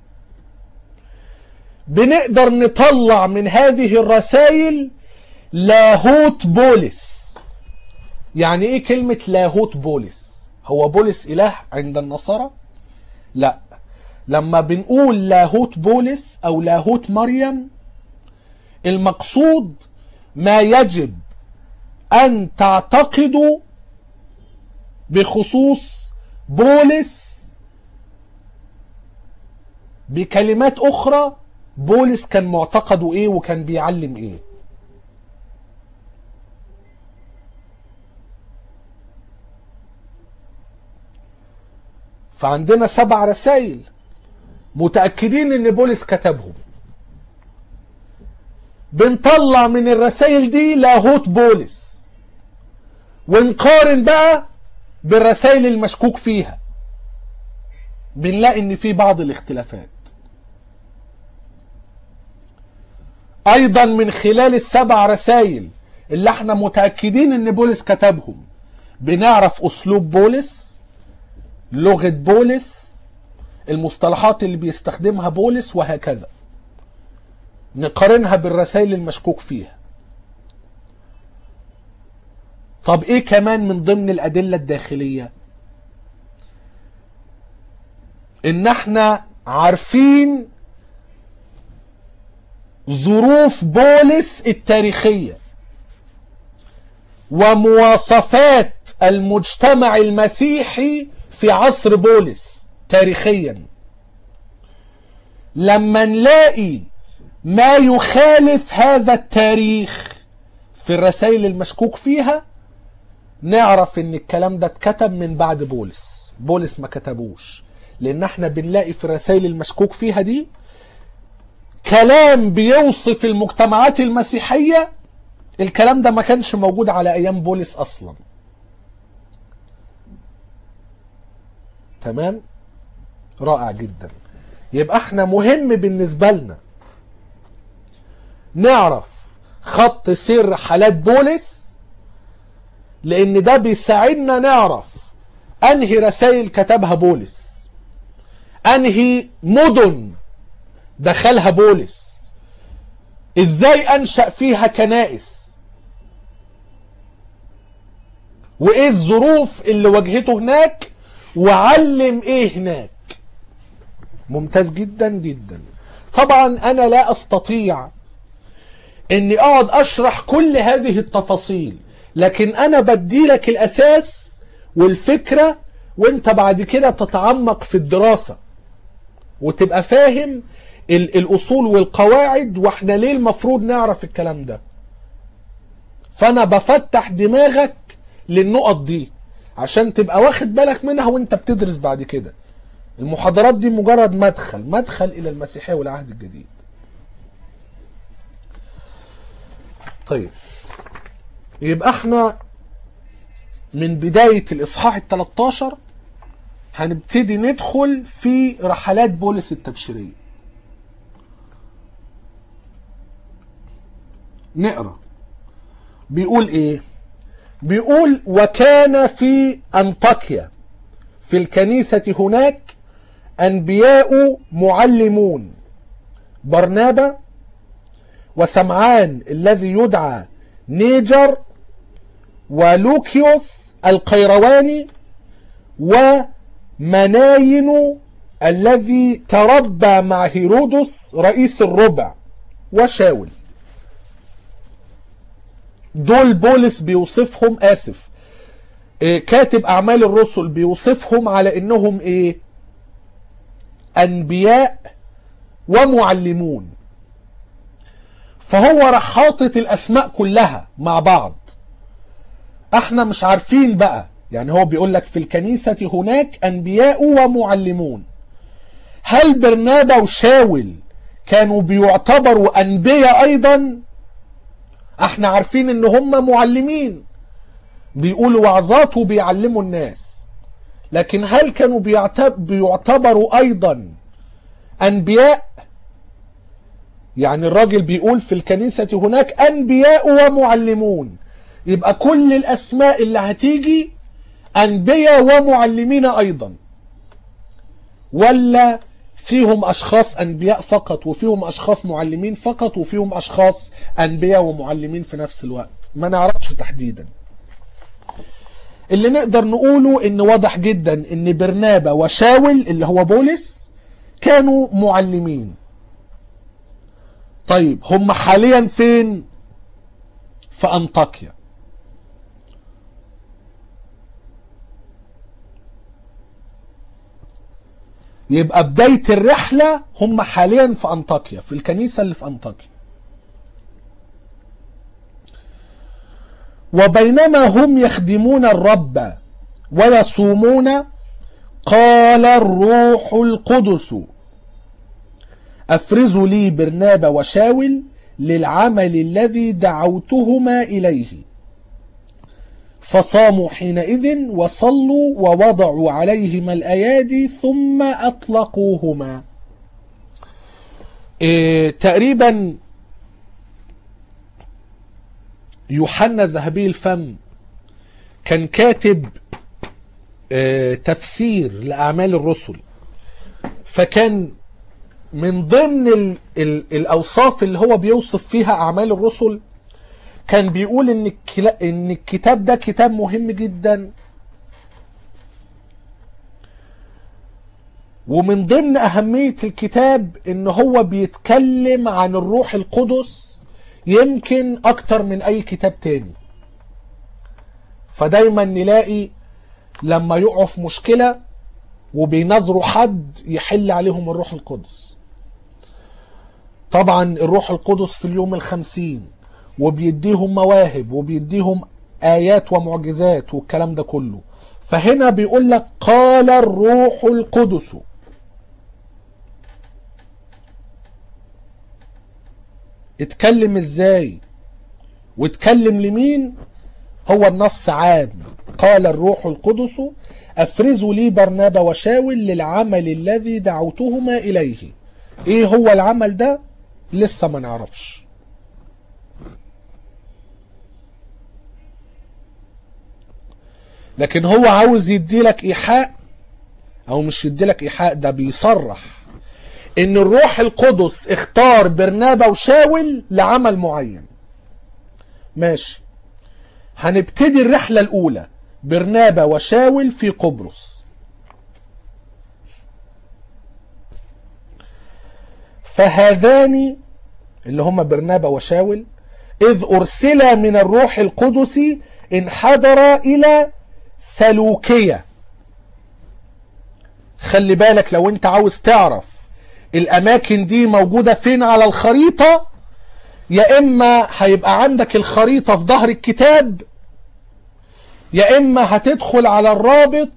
بنقدر نطلع من هذه الرسائل لاهوت بولس يعني ايه كلمة لاهوت بولس هو بولس اله عند النصارى لا لما بنقول لاهوت بولس او لاهوت مريم المقصود ما يجب ان تعتقدوا بخصوص بولس بكلمات اخرى بولس كان معتقده ايه وكان بيعلم ايه فعندنا سبع رسائل متأكدين ان بولس كتبهم بنطلع من الرسائل دي لاهوت بولس ونقارن بقى بالرسائل المشكوك فيها بنلاقي ان في بعض الاختلافات ايضا من خلال السبع رسائل اللي احنا متأكدين ان بولس كتبهم بنعرف اسلوب بولس لغة بولس المصطلحات اللي بيستخدمها بولس وهكذا نقارنها بالرسائل المشكوك فيها طب ايه كمان من ضمن الادلة الداخلية ان احنا عارفين ظروف بولس التاريخية ومواصفات المجتمع المسيحي في عصر بولس تاريخيا لما نلاقي ما يخالف هذا التاريخ في الرسائل المشكوك فيها نعرف ان الكلام ده اتكتب من بعد بولس بولس ما كتبوش لان احنا بنلاقي في الرسائل المشكوك فيها دي كلام بيوصف المجتمعات المسيحية الكلام ده ما كانش موجود على ايام بولس اصلا تمام رائع جدا يبقى احنا مهم بالنسبة لنا نعرف خط سير حالات بولس لان ده بيساعدنا نعرف انهي رسائل كتبها بولس انهي مدن دخلها بولس ازاي انشأ فيها كنائس وايه الظروف اللي واجهته هناك وعلم ايه هناك ممتاز جدا جدا طبعا انا لا استطيع اني اقعد اشرح كل هذه التفاصيل لكن انا بدي لك الاساس والفكرة وانت بعد كده تتعمق في الدراسة وتبقى فاهم ال- الاصول والقواعد واحنا ليه المفروض نعرف الكلام ده فانا بفتح دماغك للنقط دي عشان تبقى واخد بالك منها وانت بتدرس بعد كده المحاضرات دي مجرد مدخل مدخل الى المسيحية والعهد الجديد طيب يبقى احنا من بداية الاصحاح ال 13 هنبتدي ندخل في رحلات بولس التبشيرية نقرا بيقول ايه بيقول وكان في انطاكيا في الكنيسة هناك انبياء معلمون برنابا وسمعان الذي يدعى نيجر ولوكيوس القيرواني ومناين الذي تربى مع هيرودس رئيس الربع وشاول دول بولس بيوصفهم اسف إيه كاتب اعمال الرسل بيوصفهم على انهم ايه انبياء ومعلمون فهو راح حاطط الاسماء كلها مع بعض احنا مش عارفين بقى يعني هو بيقول لك في الكنيسة هناك انبياء ومعلمون هل برنابا وشاول كانوا بيعتبروا انبياء ايضا احنا عارفين ان هم معلمين بيقولوا وعظات وبيعلموا الناس لكن هل كانوا بيعتبروا ايضا انبياء يعني الراجل بيقول في الكنيسة هناك انبياء ومعلمون يبقى كل الاسماء اللي هتيجي انبياء ومعلمين ايضا ولا فيهم اشخاص انبياء فقط وفيهم اشخاص معلمين فقط وفيهم اشخاص انبياء ومعلمين في نفس الوقت ما نعرفش تحديدا اللي نقدر نقوله ان واضح جدا ان برنابا وشاول اللي هو بولس كانوا معلمين طيب هم حاليا فين في انطاكيا يبقى بداية الرحلة هم حاليا في أنطاكيا في الكنيسة اللي في أنطاكيا وبينما هم يخدمون الرب ويصومون قال الروح القدس أفرزوا لي برنابا وشاول للعمل الذي دعوتهما إليه فصاموا حينئذ وصلوا ووضعوا عليهما الأيادي ثم أطلقوهما إيه تقريبا يوحنا ذهبي الفم كان كاتب إيه تفسير لأعمال الرسل فكان من ضمن ال ال الأوصاف اللي هو بيوصف فيها أعمال الرسل كان بيقول ان ان الكتاب ده كتاب مهم جدا ومن ضمن اهمية الكتاب ان هو بيتكلم عن الروح القدس يمكن اكتر من اي كتاب تاني فدايما نلاقي لما يقعوا في مشكلة وبينظروا حد يحل عليهم الروح القدس طبعا الروح القدس في اليوم الخمسين وبيديهم مواهب وبيديهم آيات ومعجزات والكلام ده كله فهنا بيقول لك قال الروح القدس اتكلم ازاي واتكلم لمين هو النص عام قال الروح القدس افرزوا لي برنابا وشاول للعمل الذي دعوتهما اليه ايه هو العمل ده لسه ما نعرفش لكن هو عاوز يديلك ايحاء او مش يديلك ايحاء ده بيصرح ان الروح القدس اختار برنابا وشاول لعمل معين ماشي هنبتدي الرحلة الاولى برنابا وشاول في قبرص فهذان اللي هما برنابا وشاول إذ أرسل من الروح القدس انحدر إلى سلوكية خلي بالك لو انت عاوز تعرف الأماكن دي موجودة فين على الخريطة يا إما هيبقى عندك الخريطة في ظهر الكتاب يا إما هتدخل على الرابط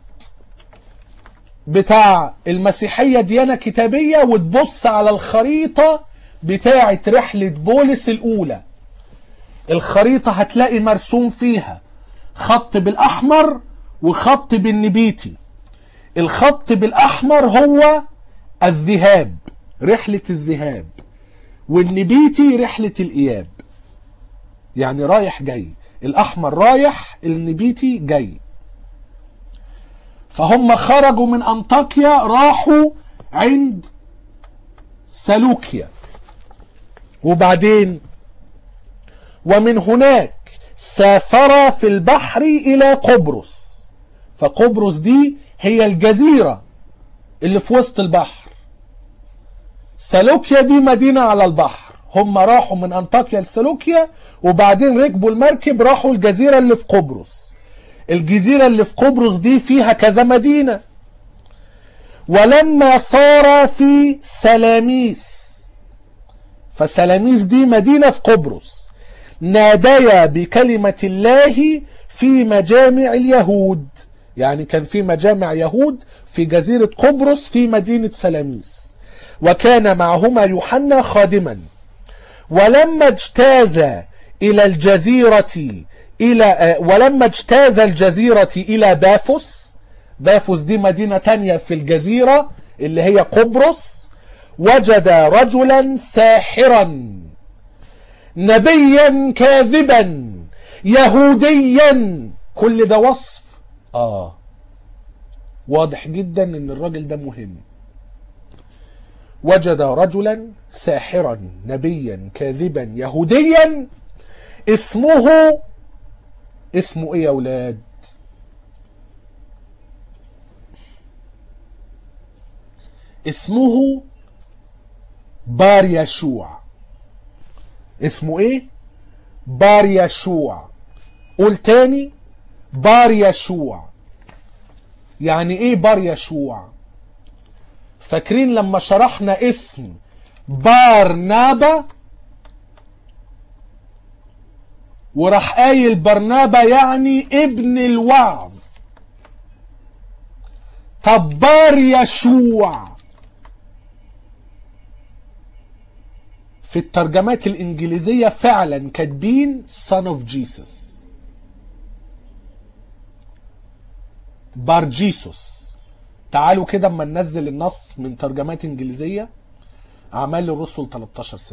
بتاع المسيحية ديانة كتابية وتبص على الخريطة بتاعة رحلة بولس الأولى الخريطة هتلاقي مرسوم فيها خط بالأحمر وخط بالنبيتي الخط بالأحمر هو الذهاب رحلة الذهاب والنبيتي رحلة الإياب يعني رايح جاي الأحمر رايح النبيتي جاي فهم خرجوا من أنطاكيا راحوا عند سلوكيا وبعدين ومن هناك سافر في البحر إلى قبرص فقبرص دي هي الجزيرة اللي في وسط البحر سلوكيا دي مدينة على البحر هم راحوا من أنطاكيا لسلوكيا وبعدين ركبوا المركب راحوا الجزيرة اللي في قبرص الجزيرة اللي في قبرص دي فيها كذا مدينة ولما صار في سلاميس فسلاميس دي مدينة في قبرص ناديا بكلمة الله في مجامع اليهود يعني كان في مجامع يهود في جزيرة قبرص في مدينة سلاميس وكان معهما يوحنا خادما ولما اجتاز إلى الجزيرة إلى ولما اجتاز الجزيرة إلى بافوس بافوس دي مدينة تانية في الجزيرة اللي هي قبرص وجد رجلا ساحرا نبيا كاذبا يهوديا كل ده وصف اه واضح جدا ان الراجل ده مهم وجد رجلا ساحرا نبيا كاذبا يهوديا اسمه اسمه ايه يا ولاد اسمه بار يشوع اسمه ايه بار يشوع قول تاني بار يشوع يعني ايه بار يشوع فاكرين لما شرحنا اسم بارنابا وراح قايل برنابا يعني ابن الوعظ طب بار يشوع في الترجمات الإنجليزية فعلا كاتبين son of Jesus بار جيسوس تعالوا كده اما ننزل النص من ترجمات انجليزيه اعمال الرسل 13 6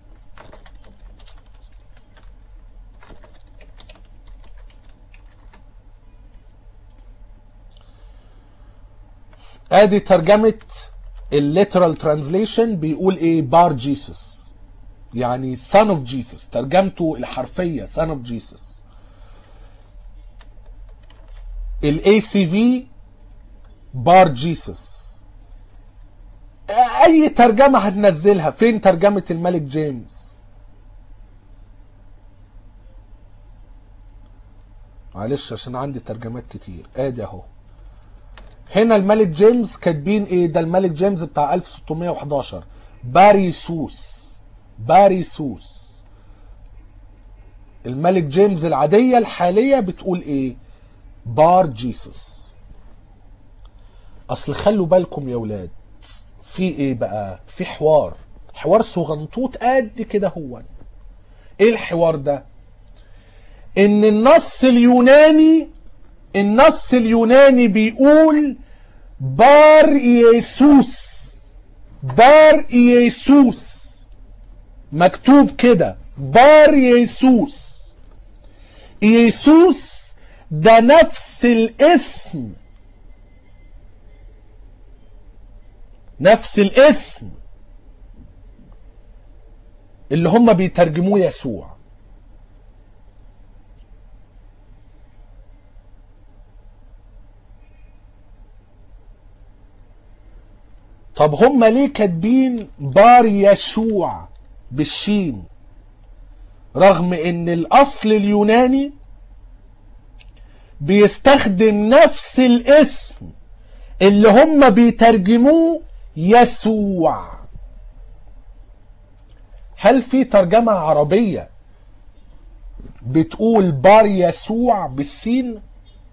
ادي ترجمه الليترال ترانزليشن بيقول ايه بار جيسوس يعني son of Jesus ترجمته الحرفيه son of Jesus الاي سي في بار جيسوس اي ترجمة هتنزلها فين ترجمة الملك جيمس معلش عشان عندي ترجمات كتير ادي اهو هنا الملك جيمس كاتبين ايه ده الملك جيمس بتاع 1611 باريسوس باريسوس الملك جيمس العادية الحالية بتقول ايه بار جيسوس اصل خلوا بالكم يا ولاد في ايه بقى في حوار حوار صغنطوط قد كده هو ايه الحوار ده ان النص اليوناني النص اليوناني بيقول بار يسوس بار يسوس مكتوب كده بار يسوس يسوس ده نفس الاسم نفس الاسم اللي هم بيترجموه يسوع طب هم ليه كاتبين بار يشوع بالشين رغم ان الاصل اليوناني بيستخدم نفس الاسم اللي هم بيترجموه يسوع هل في ترجمة عربية بتقول بار يسوع بالسين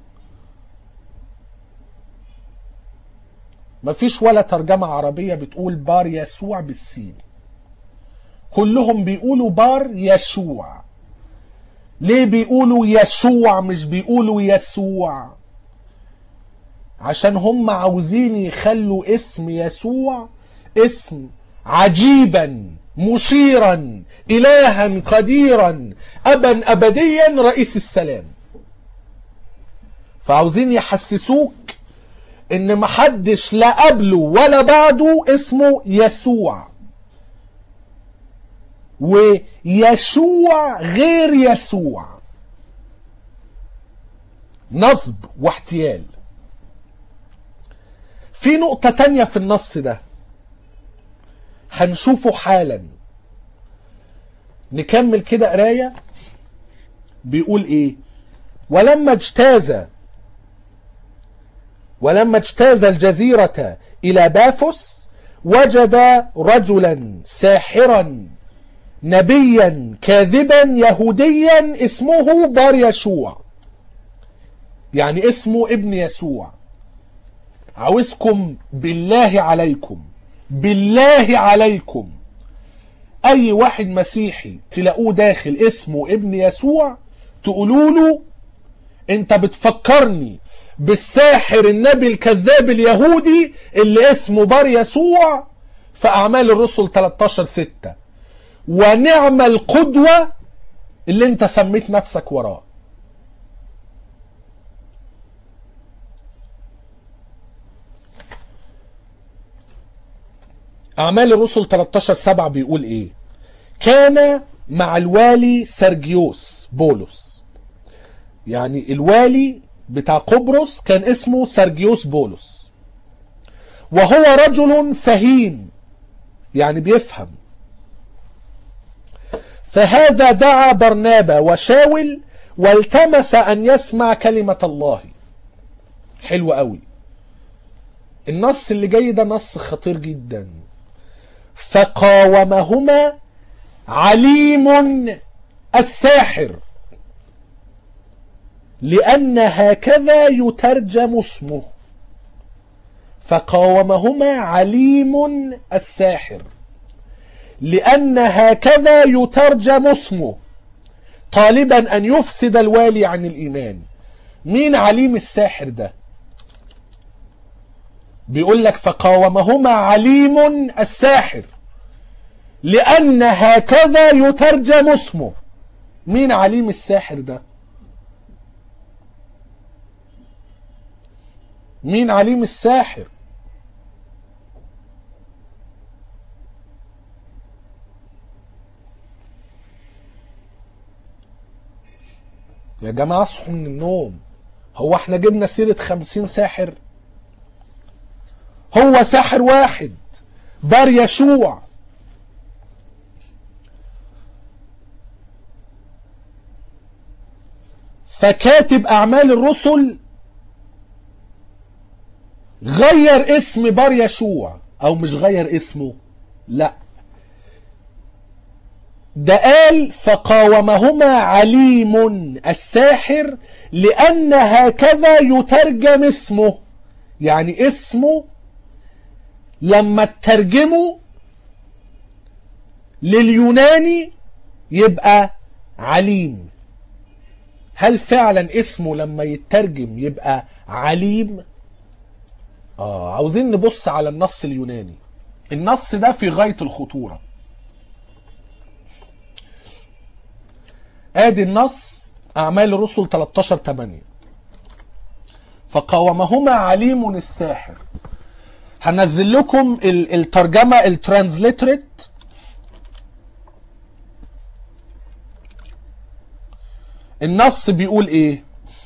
مفيش ولا ترجمة عربية بتقول بار يسوع بالسين كلهم بيقولوا بار يشوع ليه بيقولوا يشوع مش بيقولوا يسوع عشان هم عاوزين يخلوا اسم يسوع اسم عجيبا مشيرا الها قديرا ابا ابديا رئيس السلام فعاوزين يحسسوك ان محدش لا قبله ولا بعده اسمه يسوع ويشوع غير يسوع نصب واحتيال في نقطة تانية في النص ده هنشوفه حالا نكمل كده قراية بيقول ايه ولما اجتاز ولما اجتاز الجزيرة إلى بافوس وجد رجلا ساحرا نبيا كاذبا يهوديا اسمه بار يشوع يعني اسمه ابن يسوع عاوزكم بالله عليكم بالله عليكم اي واحد مسيحي تلاقوه داخل اسمه ابن يسوع تقولوا له انت بتفكرني بالساحر النبي الكذاب اليهودي اللي اسمه بار يسوع في اعمال الرسل 13 6 ونعم القدوة اللي انت سميت نفسك وراه أعمال الرسل 13 7 بيقول إيه؟ كان مع الوالي سرجيوس بولس يعني الوالي بتاع قبرص كان اسمه سرجيوس بولس وهو رجل فهيم يعني بيفهم فهذا دعا برنابا وشاول والتمس أن يسمع كلمة الله حلو قوي النص اللي جاي ده نص خطير جدا فقاومهما عليم الساحر لأن هكذا يترجم اسمه فقاومهما عليم الساحر لأن هكذا يترجم اسمه طالبا أن يفسد الوالي عن الإيمان مين عليم الساحر ده بيقول لك فقاومهما عليم الساحر لأن هكذا يترجم اسمه مين عليم الساحر ده مين عليم الساحر يا جماعة اصحوا من النوم هو احنا جبنا سيرة خمسين ساحر هو ساحر واحد بار يشوع فكاتب اعمال الرسل غير اسم بار يشوع او مش غير اسمه لا ده قال فقاومهما عليم الساحر لأن هكذا يترجم اسمه يعني اسمه لما تترجمه لليوناني يبقى عليم هل فعلا اسمه لما يترجم يبقى عليم اه عاوزين نبص على النص اليوناني النص ده في غاية الخطورة ادي النص اعمال الرسل 13 8 فقاومهما عليم الساحر هنزل لكم الترجمة الترانزليتريت النص بيقول ايه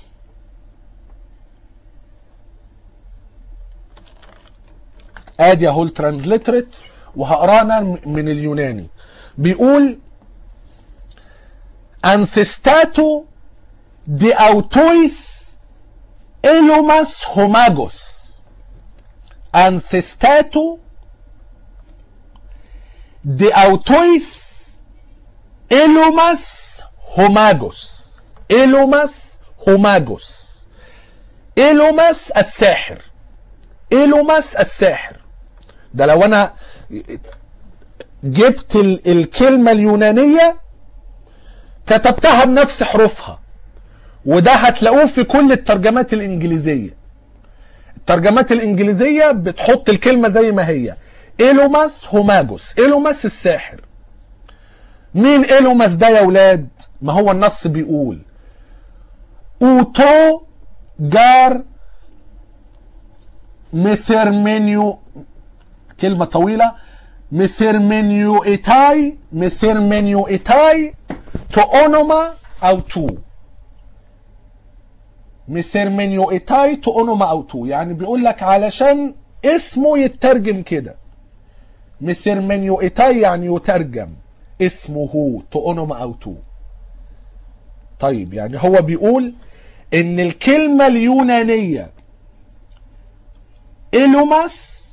ادي اهو الترانزليتريت وهقرانا من اليوناني بيقول انثستاتو دي اوتويس إلوماس هوماجوس انثستاتو دي اوتويس إلوماس هوماجوس إلوماس هوماجوس إلوماس الساحر إلوماس الساحر ده لو أنا جبت ال- الكلمة اليونانية كتبتها بنفس حروفها وده هتلاقوه في كل الترجمات الإنجليزية الترجمات الإنجليزية بتحط الكلمة زي ما هي إيلوماس هوماجوس إيلوماس الساحر مين إيلوماس ده يا ولاد ما هو النص بيقول أوتو جار ميثرمينيو كلمة طويلة ميثرمينيو إيتاي ميثرمينيو إيتاي تو أونوما أو تو ميثرمينيو إيتاي تو أونوما أو تو يعني بيقول لك علشان اسمه يترجم كده ميثرمينيو إيتاي يعني يترجم اسمه تو أونوما أو تو طيب يعني هو بيقول ان الكلمة اليونانية إلوماس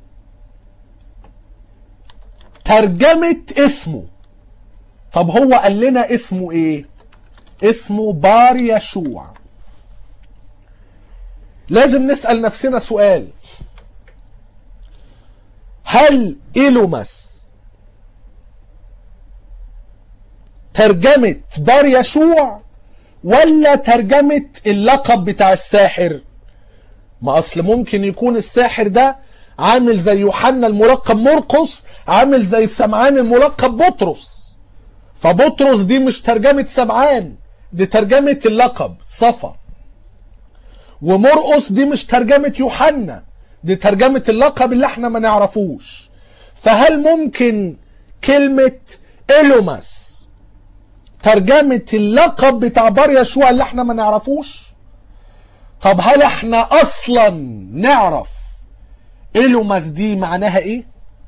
ترجمة اسمه طب هو قال لنا اسمه ايه اسمه بار يشوع لازم نسأل نفسنا سؤال هل إلوماس ترجمة بار يشوع ولا ترجمة اللقب بتاع الساحر ما اصل ممكن يكون الساحر ده عامل زي يوحنا الملقب مرقس عامل زي سمعان الملقب بطرس فبطرس دي مش ترجمة سمعان دي ترجمة اللقب صفا ومرقس دي مش ترجمة يوحنا دي ترجمة اللقب اللي احنا ما نعرفوش فهل ممكن كلمة إلوماس ترجمة اللقب بتاع بار يشوع اللي احنا ما نعرفوش طب هل احنا اصلا نعرف إلوماس دي معناها ايه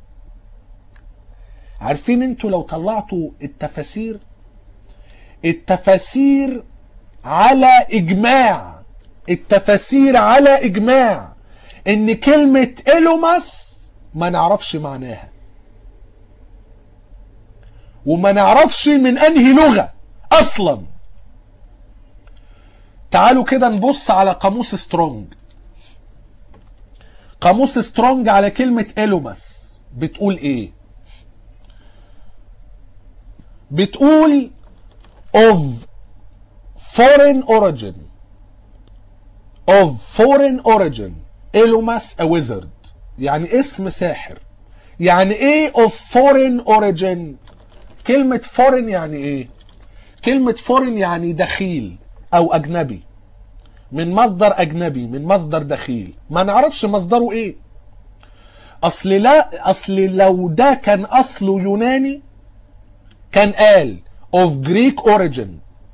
عارفين انتوا لو طلعتوا التفاسير التفاسير على اجماع التفاسير على اجماع ان كلمة إلوماس ما نعرفش معناها وما نعرفش من انهي لغة اصلا تعالوا كده نبص على قاموس سترونج قاموس سترونج على كلمة إلوماس بتقول ايه بتقول of foreign origin of foreign origin إلوماس a wizard يعني اسم ساحر يعني ايه of foreign origin كلمة foreign يعني ايه كلمة foreign يعني دخيل او اجنبي من مصدر اجنبي من مصدر دخيل ما نعرفش مصدره ايه اصل لا اصل لو ده كان اصله يوناني كان قال of Greek origin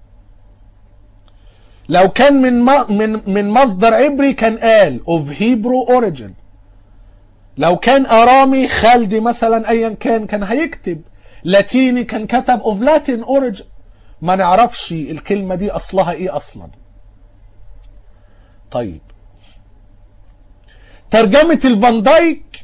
لو كان من من من مصدر عبري كان قال of Hebrew origin لو كان ارامي خالدي مثلا ايا كان كان هيكتب لاتيني كان كتب of Latin origin ما نعرفش الكلمة دي اصلها ايه اصلا طيب ترجمة الفان دايك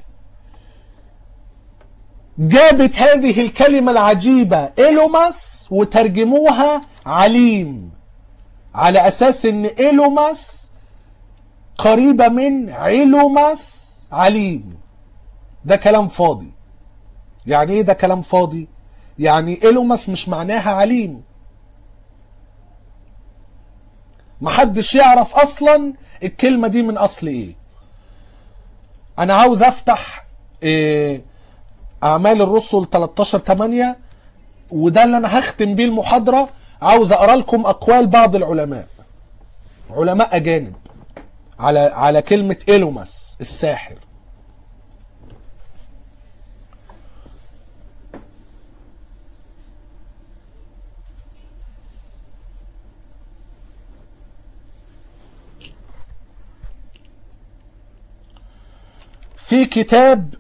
جابت هذه الكلمة العجيبة إيلوماس وترجموها عليم على أساس إن إيلوماس قريبة من علوماس عليم ده كلام فاضي يعني إيه ده كلام فاضي؟ يعني إيلوماس مش معناها عليم محدش يعرف أصلا الكلمة دي من أصل إيه أنا عاوز أفتح إيه اعمال الرسل 13 8 وده اللي انا هختم بيه المحاضره عاوز اقرا لكم اقوال بعض العلماء علماء اجانب على على كلمه ايلوماس الساحر في كتاب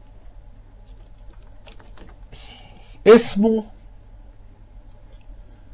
اسمه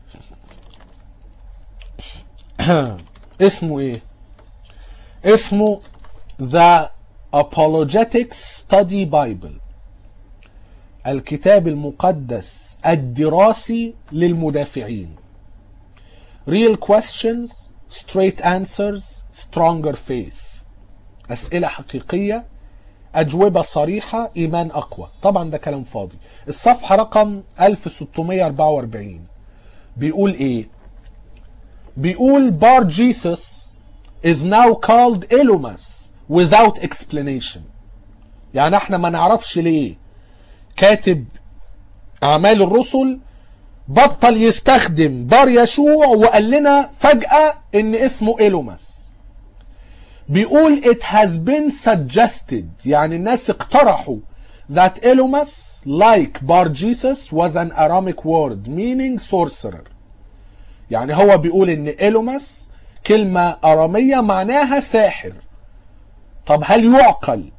اسمه ايه اسمه The Apologetics Study Bible الكتاب المقدس الدراسي للمدافعين Real questions, straight answers, stronger faith أسئلة حقيقية أجوبة صريحة إيمان أقوى طبعا ده كلام فاضي الصفحة رقم 1644 بيقول إيه بيقول بار جيسس is now called Elumas without explanation يعني احنا ما نعرفش ليه كاتب أعمال الرسل بطل يستخدم بار يشوع وقال لنا فجأة إن اسمه إيلوماس بيقول it has been suggested يعني الناس اقترحوا that Elomas like Bar Jesus was an Aramic word meaning sorcerer يعني هو بيقول ان إيلوماس كلمة أرامية معناها ساحر طب هل يعقل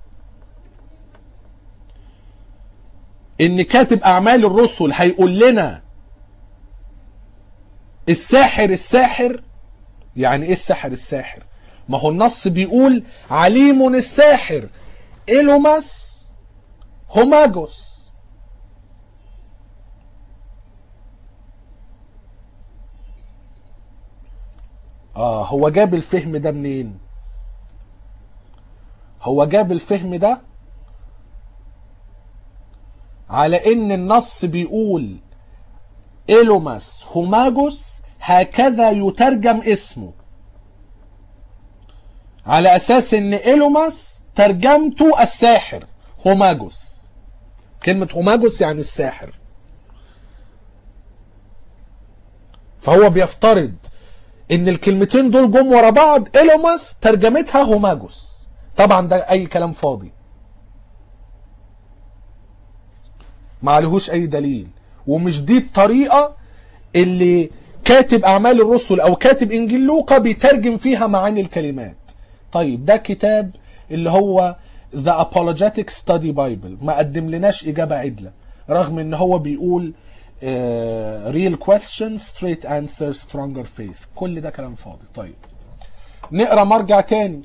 ان كاتب اعمال الرسل هيقول لنا الساحر الساحر يعني ايه الساحر الساحر ما هو النص بيقول عليم الساحر إيلوماس هوماجوس اه هو جاب الفهم ده منين هو جاب الفهم ده على ان النص بيقول إيلوماس هوماجوس هكذا يترجم اسمه على اساس ان إيلوماس ترجمته الساحر هوماجوس كلمة هوماجوس يعني الساحر فهو بيفترض ان الكلمتين دول جم ورا بعض إيلوماس ترجمتها هوماجوس طبعا ده اي كلام فاضي ما عليهوش اي دليل ومش دي الطريقة اللي كاتب اعمال الرسل او كاتب انجيل لوقا بيترجم فيها معاني الكلمات طيب ده كتاب اللي هو The Apologetic Study Bible ما قدم لناش اجابة عدلة رغم ان هو بيقول uh, real questions straight answers stronger faith كل ده كلام فاضي طيب نقرا مرجع تاني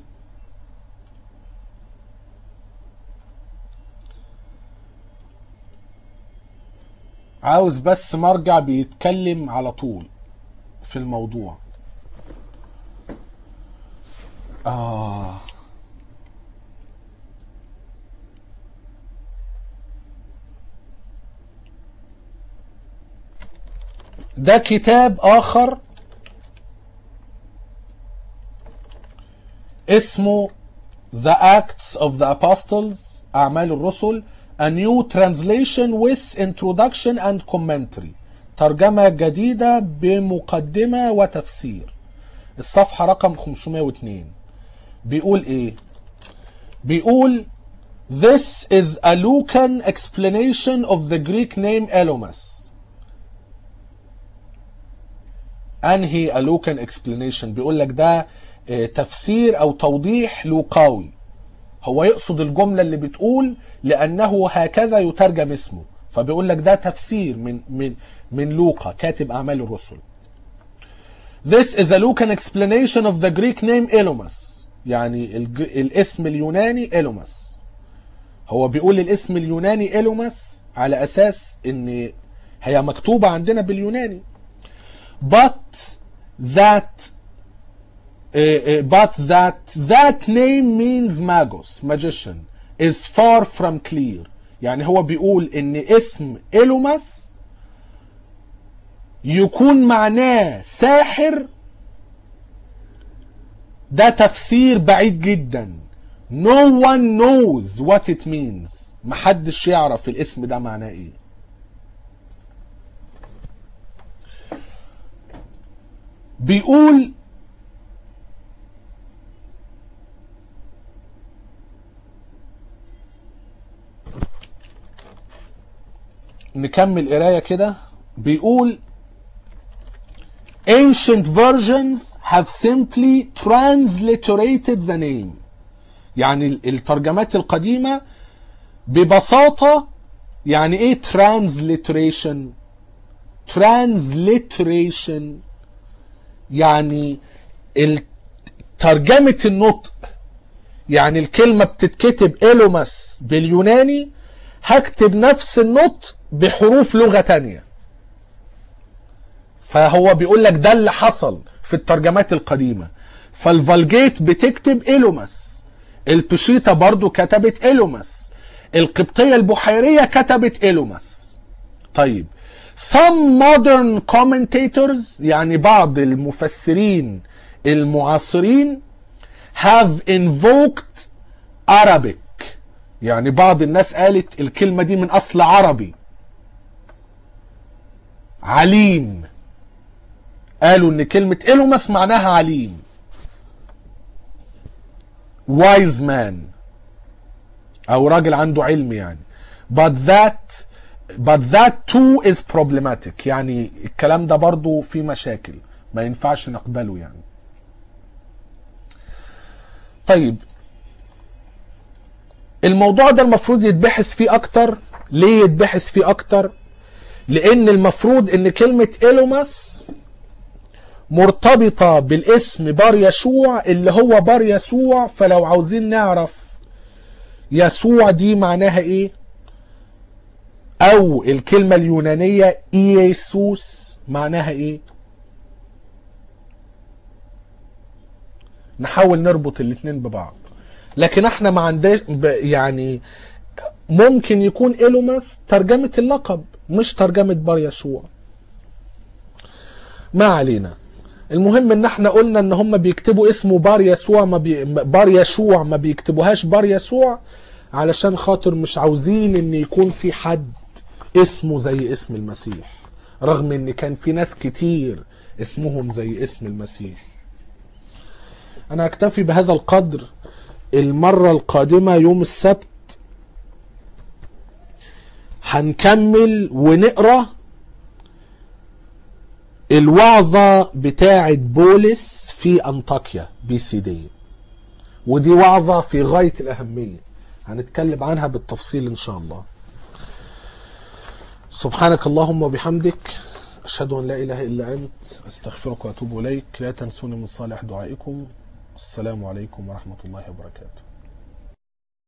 عاوز بس مرجع بيتكلم على طول في الموضوع آه ده كتاب آخر اسمه The Acts of the Apostles أعمال الرسل A new translation with introduction and commentary ترجمة جديدة بمقدمة وتفسير الصفحة رقم 502 بيقول ايه بيقول This is a Lucan explanation of the Greek name Elomas انهي a Lucan explanation بيقول لك ده اه تفسير او توضيح لوقاوي هو يقصد الجملة اللي بتقول لأنه هكذا يترجم اسمه فبيقول لك ده تفسير من من من لوقا كاتب أعمال الرسل This is a Lucan explanation of the Greek name Elomas يعني الاسم اليوناني إيلوماس هو بيقول الاسم اليوناني إيلوماس على أساس إن هي مكتوبة عندنا باليوناني but that Uh, uh, but that that name means magos magician is far from clear يعني هو بيقول ان اسم إيلوماس يكون معناه ساحر ده تفسير بعيد جدا no one knows what it means محدش يعرف الاسم ده معناه ايه بيقول نكمل قرايه كده بيقول ancient versions have simply transliterated the name يعني الترجمات القديمة ببساطة يعني ايه transliteration transliteration يعني ترجمة النطق يعني الكلمة بتتكتب إيلوماس باليوناني هكتب نفس النطق بحروف لغة تانية فهو بيقول لك ده اللي حصل في الترجمات القديمة فالفالجيت بتكتب إيلوماس البشيطة برضو كتبت إيلوماس القبطية البحيرية كتبت إيلوماس طيب some modern commentators يعني بعض المفسرين المعاصرين have invoked Arabic يعني بعض الناس قالت الكلمة دي من أصل عربي عليم قالوا ان كلمة إلومس معناها عليم wise man او راجل عنده علم يعني but that but that too is problematic يعني الكلام ده برضو فيه مشاكل ما ينفعش نقبله يعني طيب الموضوع ده المفروض يتبحث فيه اكتر ليه يتبحث فيه اكتر لان المفروض ان كلمة إلوماس مرتبطة بالاسم بار يشوع اللي هو بار يسوع فلو عاوزين نعرف يسوع دي معناها ايه او الكلمة اليونانية إيسوس معناها ايه نحاول نربط الاتنين ببعض لكن احنا ما عندناش يعني ممكن يكون إيلوماس ترجمة اللقب مش ترجمة بار يشوع ما علينا المهم ان احنا قلنا ان هم بيكتبوا اسمه بار يسوع ما بي... بار يشوع ما بيكتبوهاش بار يسوع علشان خاطر مش عاوزين ان يكون في حد اسمه زي اسم المسيح رغم ان كان في ناس كتير اسمهم زي اسم المسيح انا اكتفي بهذا القدر المرة القادمة يوم السبت هنكمل ونقرأ الوعظة بتاعة بولس في أنطاكيا بي سي دي ودي وعظة في غاية الأهمية هنتكلم عنها بالتفصيل إن شاء الله سبحانك اللهم وبحمدك أشهد أن لا إله إلا أنت أستغفرك وأتوب إليك لا تنسوني من صالح دعائكم السلام عليكم ورحمة الله وبركاته